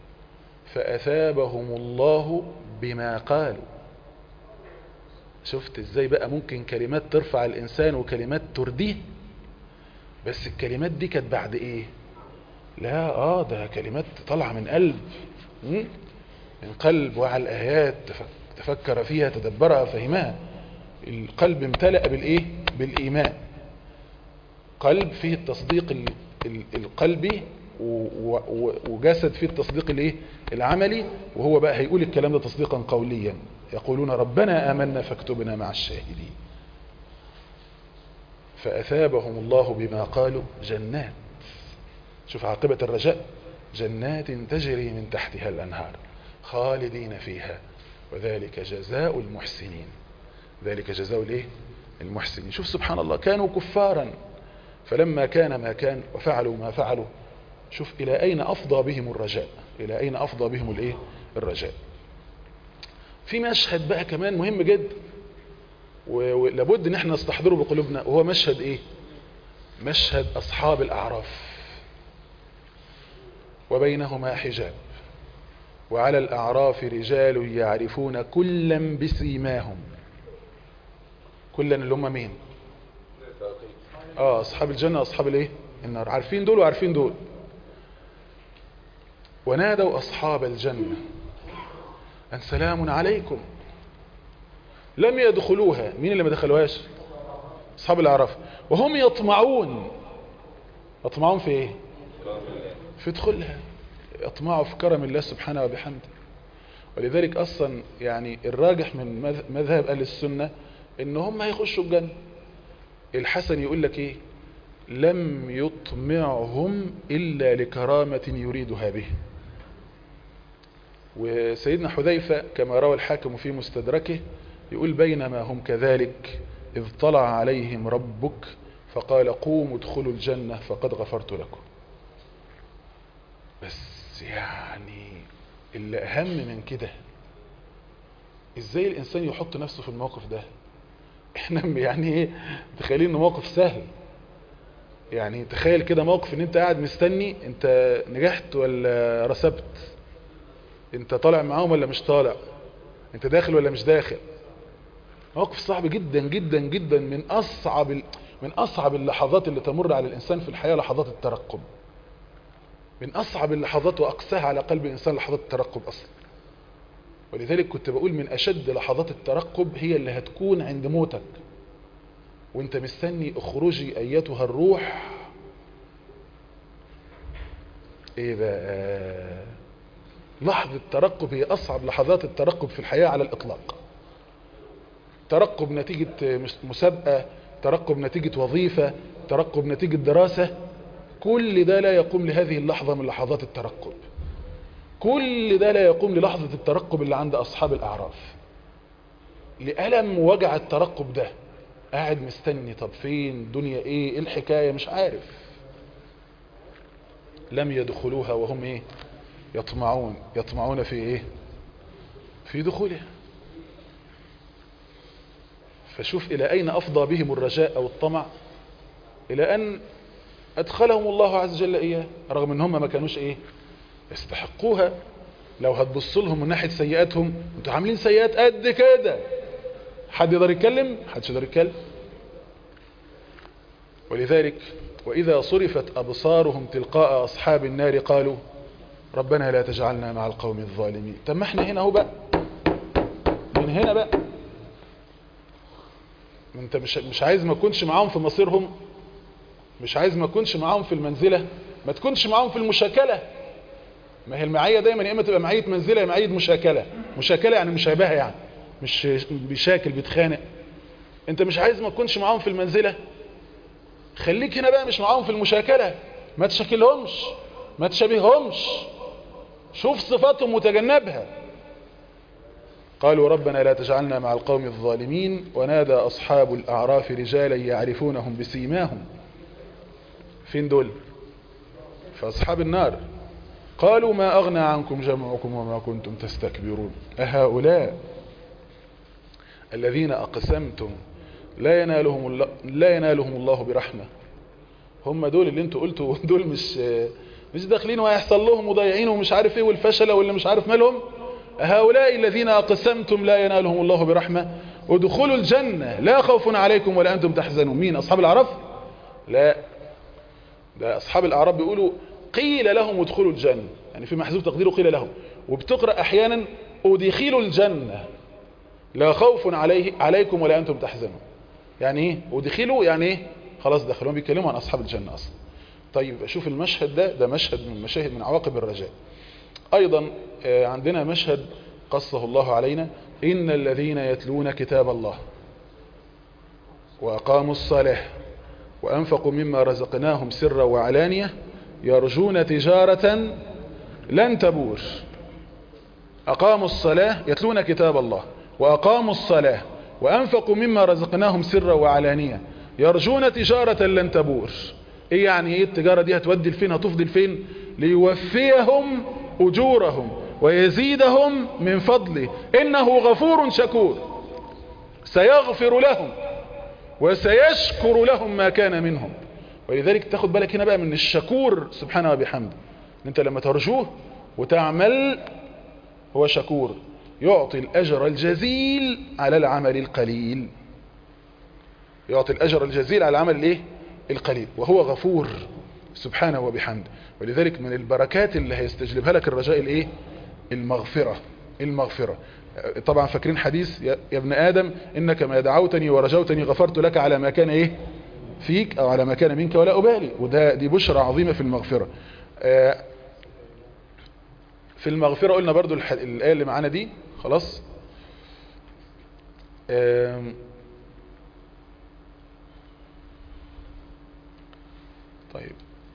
فاثابهم الله بما قالوا شفت ازاي بقى ممكن كلمات ترفع الانسان وكلمات ترديه بس الكلمات دي كانت بعد ايه لا اه ده كلمات طالعه من قلب من قلب وعى الايات تفكر فيها تدبرها فهمها القلب امتلأ بالايه بالايمان قلب فيه التصديق القلبي وجسد فيه التصديق الايه العملي وهو بقى هيقول الكلام ده تصديقا قوليا يقولون ربنا آمنا فاكتبنا مع الشاهدين فأثابهم الله بما قالوا جنات شوف عاقبة الرجاء جنات تجري من تحتها الأنهار خالدين فيها وذلك جزاء المحسنين ذلك جزاء الايه المحسنين شوف سبحان الله كانوا كفارا فلما كان ما كان وفعلوا ما فعلوا شوف الى اين افضى بهم الرجاء الى اين افضى بهم الايه الرجاء في مشهد بقى كمان مهم جدا ولابد ان احنا نستحضره بقلوبنا وهو مشهد ايه مشهد اصحاب الاعراف وبينهما حجاب وعلى الاعراف رجال يعرفون كلا بسيماهم كلا اللي هم مين اه اصحاب الجنة اصحاب الايه النار عارفين دول وعارفين دول ونادوا اصحاب الجنة ان سلام عليكم لم يدخلوها مين اللي ما دخلوهاش أصحاب الأعراف وهم يطمعون يطمعون في إيه في دخولها يطمعوا في كرم الله سبحانه وبحمده ولذلك أصلا يعني الراجح من مذ- مذهب أهل السنة إن هم هيخشوا الجنة الحسن يقول لك إيه لم يطمعهم إلا لكرامة يريدها به وسيدنا حذيفة كما روى الحاكم في مستدركه يقول بينما هم كذلك إذ طلع عليهم ربك فقال قوموا ادخلوا الجنة فقد غفرت لكم بس يعني اللي أهم من كده إزاي الإنسان يحط نفسه في الموقف ده احنا يعني ايه متخيلين انه موقف سهل يعني تخيل كده موقف ان انت قاعد مستني انت نجحت ولا رسبت انت طالع معاهم ولا مش طالع انت داخل ولا مش داخل موقف صعب جدا جدا جدا من اصعب ال- من اصعب اللحظات اللي تمر على الانسان في الحياة لحظات الترقب من اصعب اللحظات واقساها على قلب الانسان لحظات الترقب اصلا ولذلك كنت بقول من اشد لحظات الترقب هي اللي هتكون عند موتك وانت مستني اخرجي ايتها الروح ايه بقى لحظة ترقب هي اصعب لحظات الترقب في الحياة على الاطلاق ترقب نتيجة مس- مسابقة ترقب نتيجة وظيفة ترقب نتيجة دراسة كل ده لا يقوم لهذه اللحظة من لحظات الترقب كل ده لا يقوم للحظة الترقب اللي عند أصحاب الأعراف لألم وجع الترقب ده قاعد مستني طب فين دنيا ايه ايه الحكاية مش عارف لم يدخلوها وهم ايه يطمعون يطمعون في ايه في دخولها فشوف الى اين افضى بهم الرجاء او الطمع الى ان ادخلهم الله عز وجل اياه رغم ان هم ما كانوش ايه يستحقوها لو هتبص لهم من ناحيه سيئاتهم انتوا عاملين سيئات قد كده حد يقدر يتكلم حدش يقدر يتكلم ولذلك واذا صرفت ابصارهم تلقاء اصحاب النار قالوا ربنا لا تجعلنا مع القوم الظالمين طب ما احنا هنا اهو بقى من هنا بقى انت مش مش عايز ما تكونش معاهم في مصيرهم مش عايز ما تكونش معاهم في المنزله ما تكونش معاهم في المشاكله ما هي المعيه دايما يا اما تبقى معيه منزله يا معيه مشاكله مشاكله يعني مشابهه يعني مش بيشاكل بيتخانق انت مش عايز ما تكونش معاهم في المنزله خليك هنا بقى مش معاهم في المشاكله ما تشاكلهمش ما تشابههمش شوف صفاتهم وتجنبها قالوا ربنا لا تجعلنا مع القوم الظالمين ونادى أصحاب الأعراف رجالا يعرفونهم بسيماهم فين دول فأصحاب النار قالوا ما أغنى عنكم جمعكم وما كنتم تستكبرون أهؤلاء الذين أقسمتم لا ينالهم الله, لا ينالهم الله برحمة هم دول اللي انتوا قلتوا دول مش مش داخلين وهيحصل لهم وضايعين ومش عارف ايه والفشل واللي مش عارف مالهم هؤلاء الذين أقسمتم لا ينالهم الله برحمة ادخلوا الجنة لا خوف عليكم ولا أنتم تحزنون مين أصحاب الأعراف لا ده أصحاب الأعراف بيقولوا قيل لهم ادخلوا الجنة يعني في محذوف تقديره قيل لهم وبتقرأ أحيانا ادخلوا الجنة لا خوف عليه عليكم ولا أنتم تحزنون يعني ايه ادخلوا يعني ايه خلاص دخلوا بيتكلموا عن أصحاب الجنة أصلا طيب شوف المشهد ده ده مشهد من مشاهد من عواقب الرجاء ايضا عندنا مشهد قصه الله علينا ان الذين يتلون كتاب الله واقاموا الصلاة وانفقوا مما رزقناهم سرا وعلانية يرجون تجارة لن تبور اقاموا الصلاة يتلون كتاب الله واقاموا الصلاة وانفقوا مما رزقناهم سرا وعلانية يرجون تجارة لن تبور ايه يعني ايه التجارة دي هتودي لفين هتفضل فين ليوفيهم أجورهم ويزيدهم من فضله إنه غفور شكور سيغفر لهم وسيشكر لهم ما كان منهم ولذلك تاخد بالك هنا بقى من الشكور سبحانه وبحمده انت لما ترجوه وتعمل هو شكور يعطي الأجر الجزيل على العمل القليل يعطي الأجر الجزيل على العمل الايه القليل وهو غفور سبحانه وبحمده ولذلك من البركات اللي هيستجلبها لك الرجاء الايه المغفرة المغفرة طبعا فاكرين حديث يا يا ابن آدم إنك ما دعوتني ورجوتني غفرت لك على ما كان إيه فيك أو على ما كان منك ولا أبالي وده دي بشرى عظيمة في المغفرة آه، في المغفرة قلنا برضو الح- الآية اللي معانا دي خلاص آم، طيب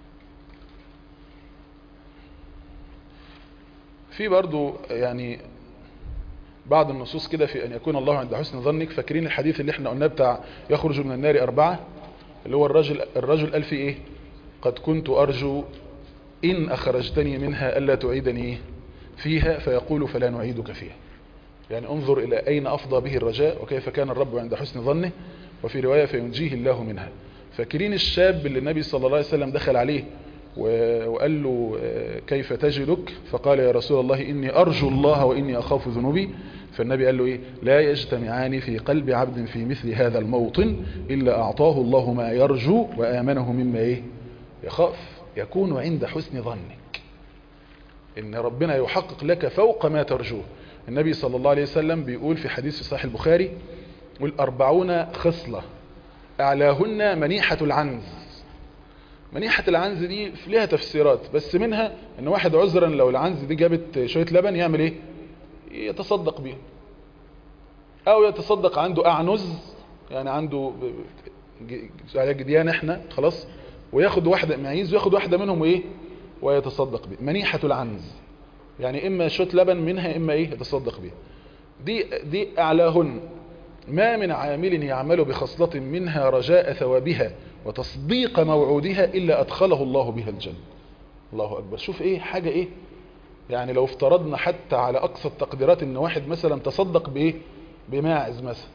في برضو يعني بعض النصوص كده في أن يكون الله عند حسن ظنك فاكرين الحديث اللي احنا قلناه بتاع يخرج من النار أربعة اللي هو الرجل الرجل قال في ايه قد كنت أرجو إن أخرجتني منها ألا تعيدني فيها فيقول فلا نعيدك فيها يعني انظر إلى أين أفضى به الرجاء وكيف كان الرب عند حسن ظنه وفي رواية فينجيه الله منها فاكرين الشاب اللي النبي صلى الله عليه وسلم دخل عليه و- وقال له آه، كيف تجدك فقال يا رسول الله إني أرجو الله وإني أخاف ذنوبي فالنبي قال له إيه لا يجتمعان في قلب عبد في مثل هذا الموطن إلا أعطاه الله ما يرجو وآمنه مما إيه يخاف يكون عند حسن ظنك إن ربنا يحقق لك فوق ما ترجوه النبي صلى الله عليه وسلم بيقول في حديث في صحيح البخاري يقول أربعون خصلة أعلاهن منيحة العنز منيحة العنز دي لها تفسيرات بس منها ان واحد عذرا لو العنز دي جابت شوية لبن يعمل ايه يتصدق بيها او يتصدق عنده اعنز يعني عنده ج- على جديان احنا خلاص وياخد واحدة معيز وياخد واحدة منهم وايه ويتصدق بيها منيحة العنز يعني اما شوية لبن منها اما ايه يتصدق بيها دي دي اعلاهن ما من عامل يعمل بخصلة منها رجاء ثوابها وتصديق موعودها إلا أدخله الله بها الجنة الله أكبر شوف إيه حاجة إيه يعني لو افترضنا حتى على أقصى التقديرات إن واحد مثلا تصدق بإيه بماعز مثلا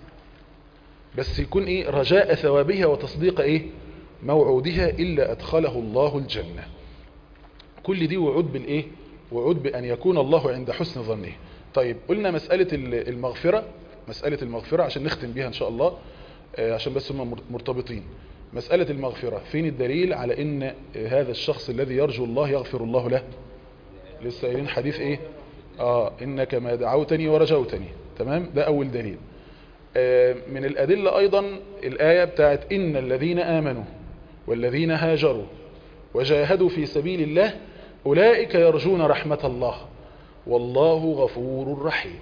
بس يكون إيه رجاء ثوابها وتصديق إيه موعودها إلا أدخله الله الجنة كل دي وعود بالإيه وعود بأن يكون الله عند حسن ظنه طيب قلنا مسألة المغفرة مسألة المغفرة عشان نختم بيها إن شاء الله آه، عشان بس هم مرتبطين مسألة المغفرة فين الدليل على ان آه، هذا الشخص الذي يرجو الله يغفر الله له لسه قايلين حديث ايه اه انك ما دعوتني ورجوتني تمام ده اول دليل آه، من الادلة ايضا الاية بتاعت ان الذين امنوا والذين هاجروا وجاهدوا في سبيل الله اولئك يرجون رحمة الله والله غفور رحيم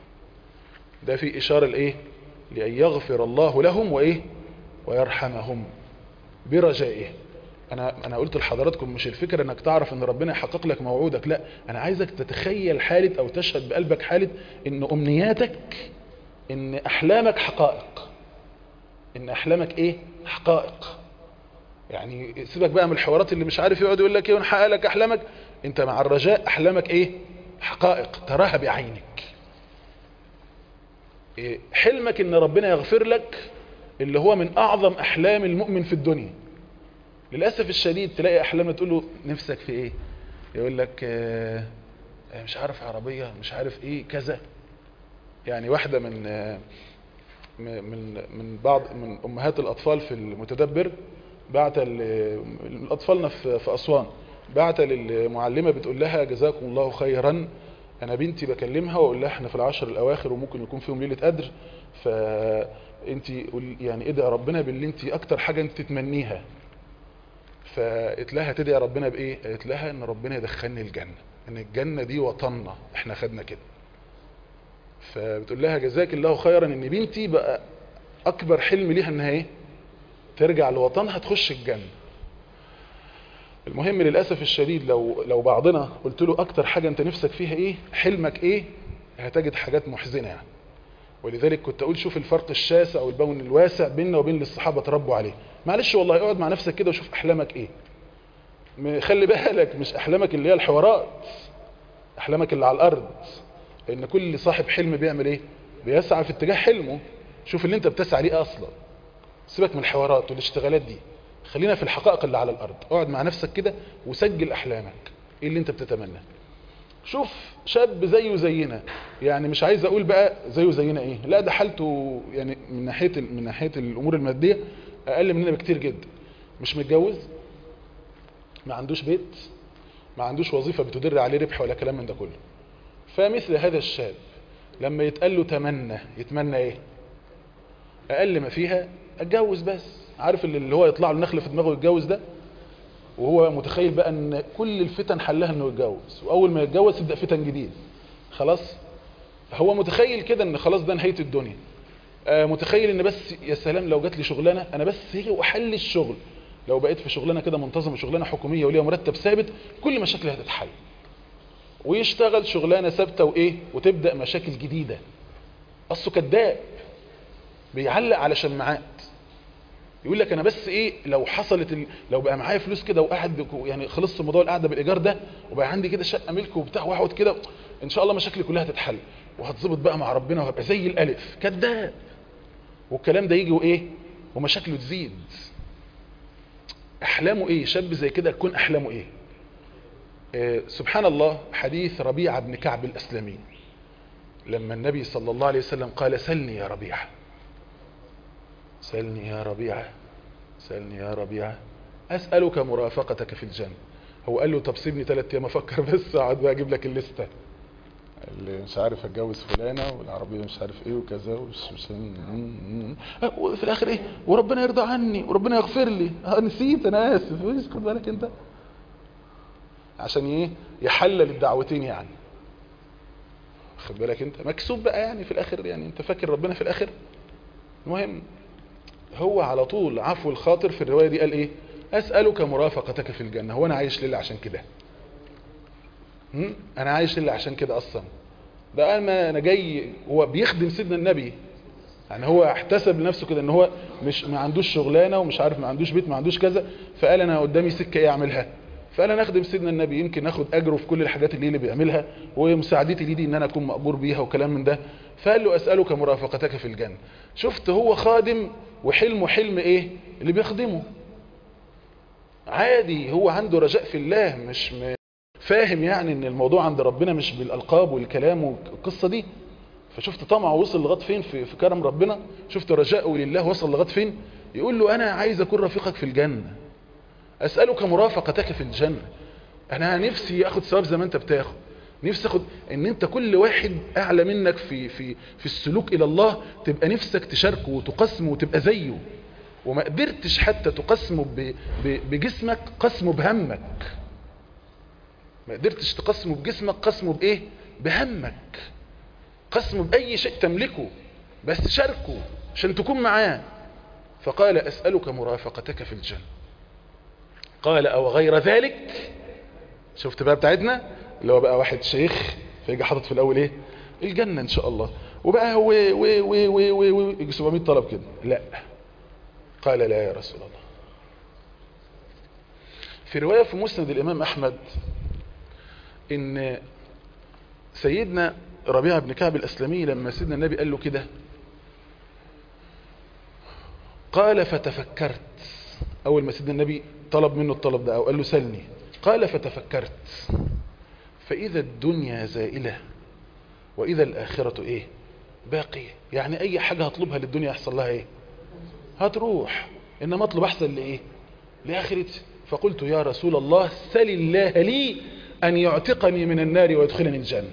ده في إشارة لإيه لأن يغفر الله لهم وإيه ويرحمهم برجائه أنا, أنا قلت لحضراتكم مش الفكرة أنك تعرف أن ربنا يحقق لك موعودك لا أنا عايزك تتخيل حالة أو تشهد بقلبك حالة أن أمنياتك أن أحلامك حقائق أن أحلامك إيه حقائق يعني سيبك بقى من الحوارات اللي مش عارف يقعد يقول لك ايه ونحقق لك احلامك انت مع الرجاء احلامك ايه حقائق تراها بعينك إيه حلمك ان ربنا يغفر لك اللي هو من اعظم احلام المؤمن في الدنيا للاسف الشديد تلاقي احلام تقول له نفسك في ايه يقول لك آه مش عارف عربية مش عارف ايه كذا يعني واحدة من آه من من بعض من امهات الاطفال في المتدبر بعت الاطفالنا في في اسوان بعت للمعلمه بتقول لها جزاكم الله خيرا انا بنتي بكلمها واقول لها احنا في العشر الاواخر وممكن يكون فيهم ليله قدر فانت يعني ادعي ربنا باللي انت اكتر حاجه انت تتمنيها فقلت لها تدعي ربنا بايه قالت لها ان ربنا يدخلني الجنه ان الجنه دي وطننا احنا خدنا كده فبتقول لها جزاك الله خيرا ان بنتي بقى اكبر حلم ليها انها ايه ترجع لوطنها تخش الجنة المهم للأسف الشديد لو لو بعضنا قلت له أكتر حاجة أنت نفسك فيها إيه حلمك إيه هتجد حاجات محزنة يعني ولذلك كنت أقول شوف الفرق الشاسع والبون الواسع بيننا وبين اللي الصحابة تربوا عليه معلش والله اقعد مع نفسك كده وشوف أحلامك إيه خلي بالك مش أحلامك اللي هي الحوارات أحلامك اللي على الأرض لأن كل صاحب حلم بيعمل إيه بيسعى في اتجاه حلمه شوف اللي أنت بتسعى ليه أصلا سيبك من الحوارات والاشتغالات دي خلينا في الحقائق اللي على الارض اقعد مع نفسك كده وسجل احلامك ايه اللي انت بتتمنى شوف شاب زيه زينا يعني مش عايز اقول بقى زيه زينا ايه لا ده حالته يعني من ناحيه من ناحيه الامور الماديه اقل مننا بكتير جدا مش متجوز ما عندوش بيت ما عندوش وظيفه بتدر عليه ربح ولا كلام من ده كله فمثل هذا الشاب لما يتقال له تمنى يتمنى ايه اقل ما فيها اتجوز بس عارف اللي اللي هو يطلع له نخل في دماغه يتجوز ده وهو متخيل بقى ان كل الفتن حلها انه يتجوز واول ما يتجوز يبدا فتن جديد خلاص هو متخيل كده ان خلاص ده نهايه الدنيا آه متخيل ان بس يا سلام لو جات لي شغلانه انا بس هي وحل الشغل لو بقيت في شغلانه كده منتظمه شغلانه حكوميه وليها مرتب ثابت كل مشاكلي هتتحل ويشتغل شغلانه ثابته وايه وتبدا مشاكل جديده اصله كذاب بيعلق على شماعات يقول لك انا بس ايه لو حصلت ال... لو بقى معايا فلوس كده وقاعد بك- يعني خلصت موضوع القعده بالايجار ده وبقى عندي كده شقه ملك وبتاع واقعد كده ان شاء الله مشاكلي كلها هتتحل وهتظبط بقى مع ربنا وهبقى زي الالف كذاب والكلام ده يجي وايه ومشاكله تزيد احلامه ايه شاب زي كده تكون احلامه ايه آه سبحان الله حديث ربيعه بن كعب الاسلمي لما النبي صلى الله عليه وسلم قال سلني يا ربيعه سلني يا ربيعة سلني يا ربيعة أسألك مرافقتك في الجنة هو قال له طب سيبني ثلاث ايام افكر بس اقعد بقى اجيب لك الليسته اللي مش عارف اتجوز فلانه والعربيه مش عارف ايه وكذا ومش مش أه، وفي الاخر ايه وربنا يرضى عني وربنا يغفر لي اه نسيت انا اسف إيش خد بالك انت عشان ايه يحلل الدعوتين يعني خد بالك انت مكسوب بقى يعني في الاخر يعني انت فاكر ربنا في الاخر المهم هو على طول عفو الخاطر في الرواية دي قال ايه اسألك مرافقتك في الجنة هو انا عايش لله عشان كده هم؟ انا عايش لله عشان كده اصلا ده قال ما انا جاي هو بيخدم سيدنا النبي يعني هو احتسب لنفسه كده ان هو مش ما عندوش شغلانه ومش عارف ما عندوش بيت ما عندوش كذا فقال انا قدامي سكه ايه اعملها فقال انا اخدم سيدنا النبي يمكن اخد اجره في كل الحاجات اللي اللي بيعملها ومساعدتي ليه دي ان انا اكون مأجور بيها وكلام من ده فقال له اسالك مرافقتك في الجنه شفت هو خادم وحلمه حلم ايه اللي بيخدمه عادي هو عنده رجاء في الله مش م... فاهم يعني ان الموضوع عند ربنا مش بالالقاب والكلام والقصه دي فشفت طمعه وصل لغايه فين في, في كرم ربنا شفت رجاءه لله وصل لغايه فين يقول له انا عايز اكون رفيقك في الجنه اسالك مرافقتك في الجنه انا نفسي اخد ثواب زي ما انت بتاخد نفسي اخد ان انت كل واحد اعلى منك في في في السلوك الى الله تبقى نفسك تشاركه وتقسمه وتبقى زيه وما قدرتش حتى تقسمه ب- ب- بجسمك قسمه بهمك ما قدرتش تقسمه بجسمك قسمه بايه بهمك قسمه باي شيء تملكه بس شاركه عشان تكون معاه فقال اسالك مرافقتك في الجنه قال او غير ذلك شفت بقى بتاعتنا اللي هو بقى واحد شيخ فيجي حاطط في الاول ايه الجنه ان شاء الله وبقى و و و و و و يجي 700 طلب كده لا قال لا يا رسول الله في روايه في مسند الامام احمد ان سيدنا ربيعه بن كعب الاسلمي لما سيدنا النبي قال له كده قال فتفكرت اول ما سيدنا النبي طلب منه الطلب ده او قال له سلني قال فتفكرت فاذا الدنيا زائله واذا الاخره ايه باقيه يعني اي حاجه هطلبها للدنيا يحصل لها ايه هتروح انما اطلب احسن لايه لاخرتي فقلت يا رسول الله سل الله لي ان يعتقني من النار ويدخلني الجنه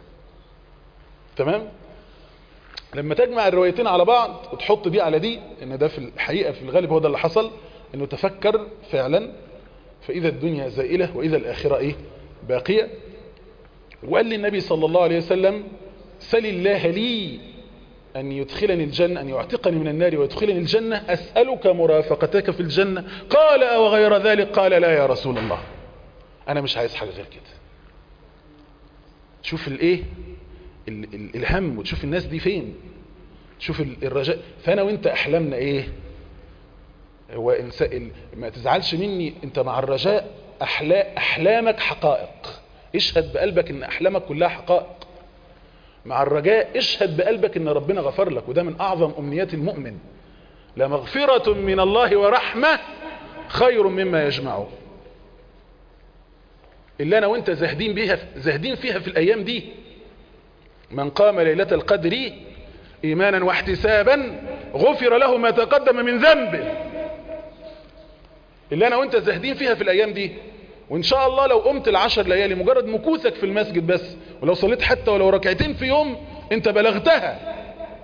تمام لما تجمع الروايتين على بعض وتحط دي على دي ان ده في الحقيقه في الغالب هو ده اللي حصل انه تفكر فعلا فاذا الدنيا زائله واذا الاخره ايه باقيه وقال للنبي صلى الله عليه وسلم سل الله لي أن يدخلني الجنة أن يعتقني من النار ويدخلني الجنة أسألك مرافقتك في الجنة قال أو غير ذلك قال لا يا رسول الله أنا مش عايز حاجة غير كده شوف الايه ال- ال- الهم وتشوف الناس دي فين شوف ال- الرجاء فأنا وانت أحلامنا ايه هو إنسان ال- ما تزعلش مني انت مع الرجاء أحلا أحلامك حقائق اشهد بقلبك ان أحلامك كلها حقائق مع الرجاء اشهد بقلبك ان ربنا غفر لك وده من اعظم امنيات المؤمن لمغفرة من الله ورحمة خير مما يجمعه اللي انا وانت زاهدين بيها زاهدين فيها في الايام دي من قام ليلة القدر ايمانا واحتسابا غفر له ما تقدم من ذنبه اللي انا وانت زاهدين فيها في الايام دي وان شاء الله لو قمت العشر ليالي مجرد مكوثك في المسجد بس ولو صليت حتى ولو ركعتين في يوم انت بلغتها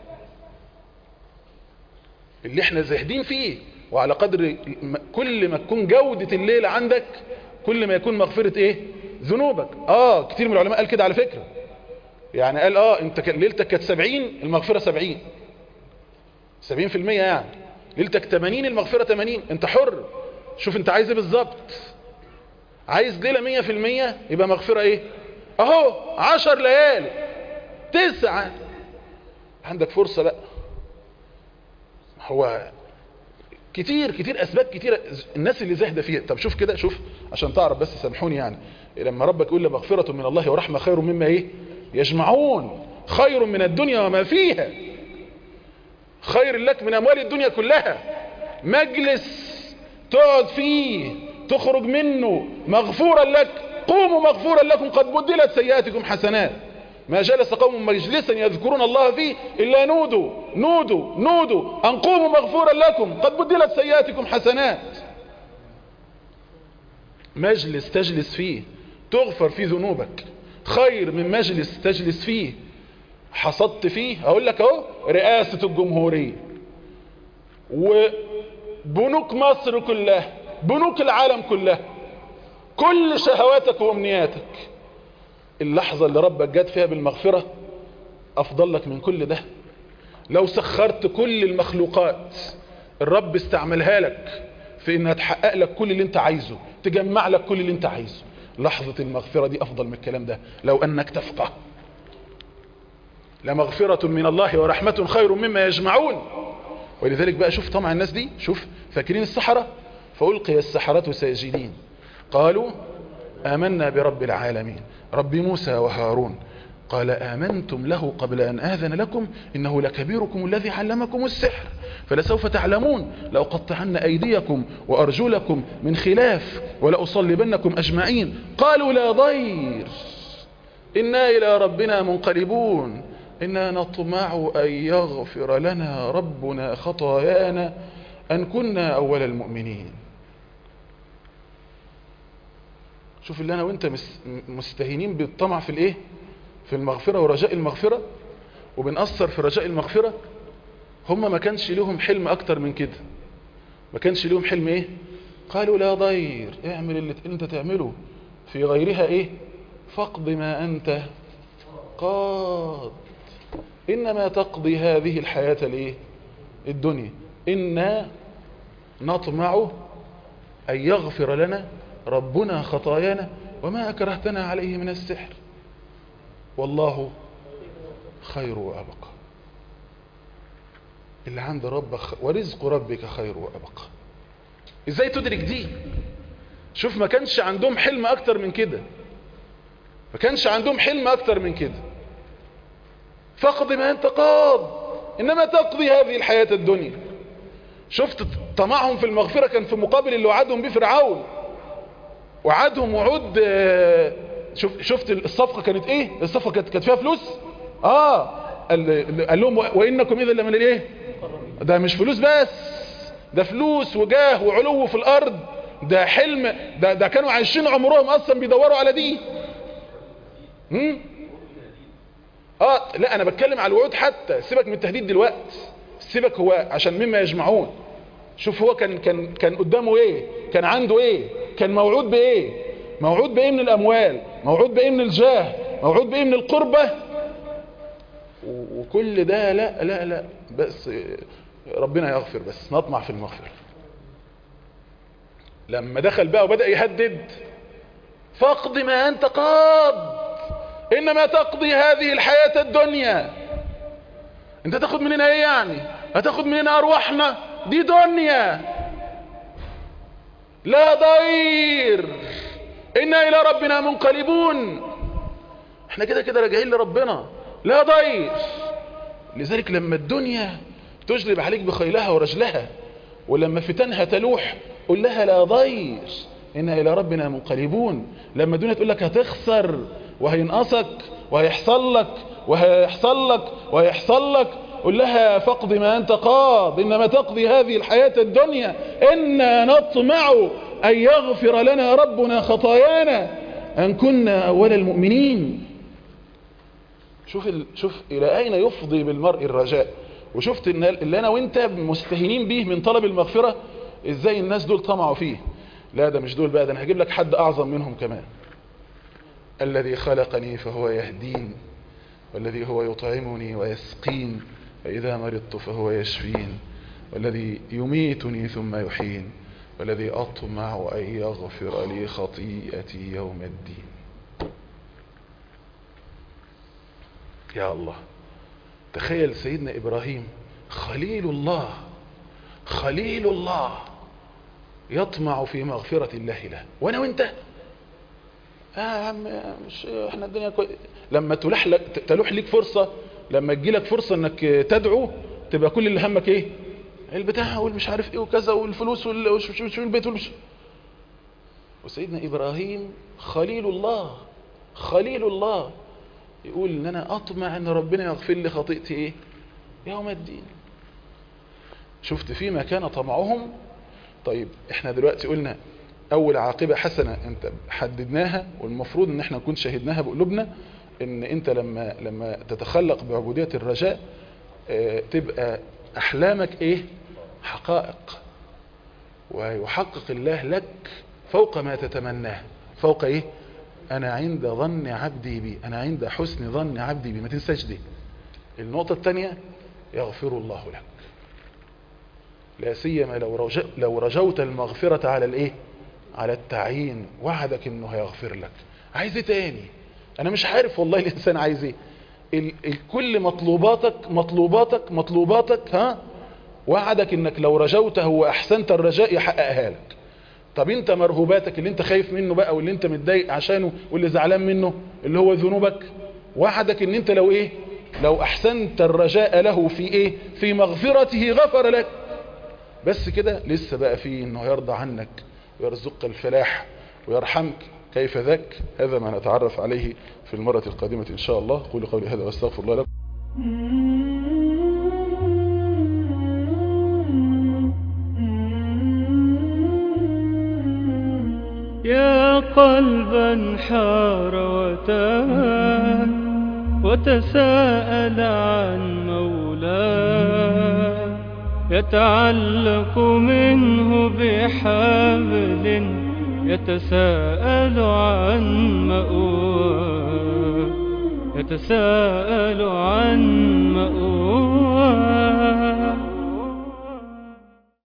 اللي احنا زاهدين فيه وعلى قدر كل ما تكون جودة الليل عندك كل ما يكون مغفرة ايه ذنوبك اه كتير من العلماء قال كده على فكرة يعني قال اه انت ليلتك كانت 70 المغفرة 70 70% يعني ليلتك 80 المغفرة 80 انت حر شوف انت عايز ايه بالظبط عايز ليلة 100% يبقى مغفرة ايه اهو 10 ليالي تسعة عندك فرصة بقى هو كتير كتير اسباب كتير الناس اللي زاهده فيها طب شوف كده شوف عشان تعرف بس سامحوني يعني لما ربك يقول لمغفرة من الله ورحمة خير مما ايه يجمعون خير من الدنيا وما فيها خير لك من اموال الدنيا كلها مجلس تقعد فيه تخرج منه مغفورا لك قوموا مغفورا لكم قد بدلت سيئاتكم حسنات ما جلس قوم مجلسا يذكرون الله فيه إلا نودوا نودوا نودوا أن قوموا مغفورا لكم قد بدلت سيئاتكم حسنات مجلس تجلس فيه تغفر فيه ذنوبك خير من مجلس تجلس فيه حصدت فيه أقول لك أهو رئاسة الجمهورية وبنوك مصر كلها بنوك العالم كلها كل شهواتك وامنياتك اللحظة اللي ربك جات فيها بالمغفرة أفضل لك من كل ده لو سخرت كل المخلوقات الرب استعملها لك في انها تحقق لك كل اللي انت عايزه تجمع لك كل اللي انت عايزه لحظة المغفرة دي افضل من الكلام ده لو انك تفقه لمغفرة من الله ورحمة خير مما يجمعون ولذلك بقى شوف طمع الناس دي شوف فاكرين السحرة فألقي السحرة ساجدين قالوا آمنا برب العالمين رب موسى وهارون قال آمنتم له قبل أن آذن لكم إنه لكبيركم الذي علمكم السحر فلسوف تعلمون لأقطعن أيديكم وأرجلكم من خلاف ولأصلبنكم أجمعين قالوا لا ضير إنا إلى ربنا منقلبون إنا نطمع أن يغفر لنا ربنا خطايانا أن كنا أول المؤمنين شوف اللي أنا وإنت مستهينين بالطمع في الإيه في المغفرة ورجاء المغفرة وبنأثر في رجاء المغفرة هم ما كانش لهم حلم أكتر من كده ما كانش لهم حلم إيه قالوا لا ضير اعمل اللي انت تعمله في غيرها إيه فاقض ما أنت قاض إنما تقضي هذه الحياة الإيه الدنيا إنا نطمع أن يغفر لنا ربنا خطايانا وما أكرهتنا عليه من السحر والله خير وأبقى اللي عند ربك ورزق ربك خير وأبقى ازاي تدرك دي شوف ما كانش عندهم حلم اكتر من كده ما كانش عندهم حلم اكتر من كده فاقض ما انت قاض انما تقضي هذه الحياة الدنيا شفت طمعهم في المغفرة كان في مقابل اللي وعدهم به فرعون وعدهم وعود شوف شفت الصفقة كانت ايه الصفقة كانت كانت فيها فلوس اه قال, قال لهم وانكم اذا لمن الايه ده مش فلوس بس ده فلوس وجاه وعلو في الارض ده حلم ده, ده كانوا عايشين عمرهم اصلا بيدوروا على دي هم؟ اه لا انا بتكلم على الوعود حتى سيبك من التهديد دلوقتي سيبك هو عشان مما يجمعون شوف هو كان كان كان قدامه ايه كان عنده ايه كان موعود بايه موعود بايه من الاموال موعود بايه من الجاه موعود بايه من القربة وكل ده لا لا لا بس ربنا يغفر بس نطمع في المغفرة لما دخل بقى وبدأ يهدد فاقض ما انت قاض انما تقضي هذه الحياة الدنيا انت تاخد مننا ايه يعني هتاخد مننا ارواحنا دي دنيا لا ضير انا الى ربنا منقلبون احنا كده كده راجعين لربنا لا ضير لذلك لما الدنيا تجلب عليك بخيلها ورجلها ولما فتنها تلوح قل لها لا ضير إنا إلى ربنا منقلبون لما الدنيا تقول لك هتخسر وهينقصك وهيحصل لك وهيحصل لك وهيحصل لك قل لها فاقض ما أنت قاض إنما تقضي هذه الحياة الدنيا إنا نطمع أن يغفر لنا ربنا خطايانا أن كنا أول المؤمنين شوف ال... شوف الى اين يفضي بالمرء الرجاء وشفت ان اللي انا وانت مستهينين به من طلب المغفرة ازاي الناس دول طمعوا فيه لا ده مش دول بقى ده انا هجيب لك حد اعظم منهم كمان الذي خلقني فهو يهدين والذي هو يطعمني ويسقين فإذا مرضت فهو يشفين والذي يميتني ثم يحين والذي أطمع أن يغفر لي خطيئتي يوم الدين يا الله تخيل سيدنا إبراهيم خليل الله خليل الله يطمع في مغفرة الله له وانا وانت اه يا عم مش احنا الدنيا كوي... لما تلح لك تلوح لك فرصة لما تجي لك فرصة انك تدعو تبقى كل اللي همك ايه البتاع والمش عارف ايه وكذا والفلوس والبيت والمش وسيدنا ابراهيم خليل الله خليل الله يقول ان انا اطمع ان ربنا يغفر لي خطيئتي ايه يوم الدين شفت فيما كان طمعهم طيب احنا دلوقتي قلنا اول عاقبة حسنة انت حددناها والمفروض ان احنا نكون شهدناها بقلوبنا ان انت لما لما تتخلق بعبودية الرجاء اه تبقى احلامك ايه حقائق ويحقق الله لك فوق ما تتمناه فوق ايه انا عند ظن عبدي بي انا عند حسن ظن عبدي بي ما تنساش دي النقطة الثانية يغفر الله لك لا سيما لو رجو لو رجوت المغفرة على الايه على التعيين وعدك انه هيغفر لك عايز ايه تاني انا مش عارف والله الانسان عايز ايه ال ال كل مطلوباتك مطلوباتك مطلوباتك ها وعدك انك لو رجوته واحسنت الرجاء يحققها لك طب انت مرهوباتك اللي انت خايف منه بقى واللي انت متضايق عشانه واللي زعلان منه اللي هو ذنوبك وعدك ان انت لو ايه لو احسنت الرجاء له في ايه في مغفرته غفر لك بس كده لسه بقى فيه انه يرضى عنك ويرزقك الفلاح ويرحمك كيف ذاك هذا ما نتعرف عليه في المرة القادمة إن شاء الله قولوا قولي هذا واستغفر الله لكم يا قلبا حار وتاه وتساءل عن مولاه يتعلق منه بحبل يتساءل عن مأواه يتساءل عن مأواه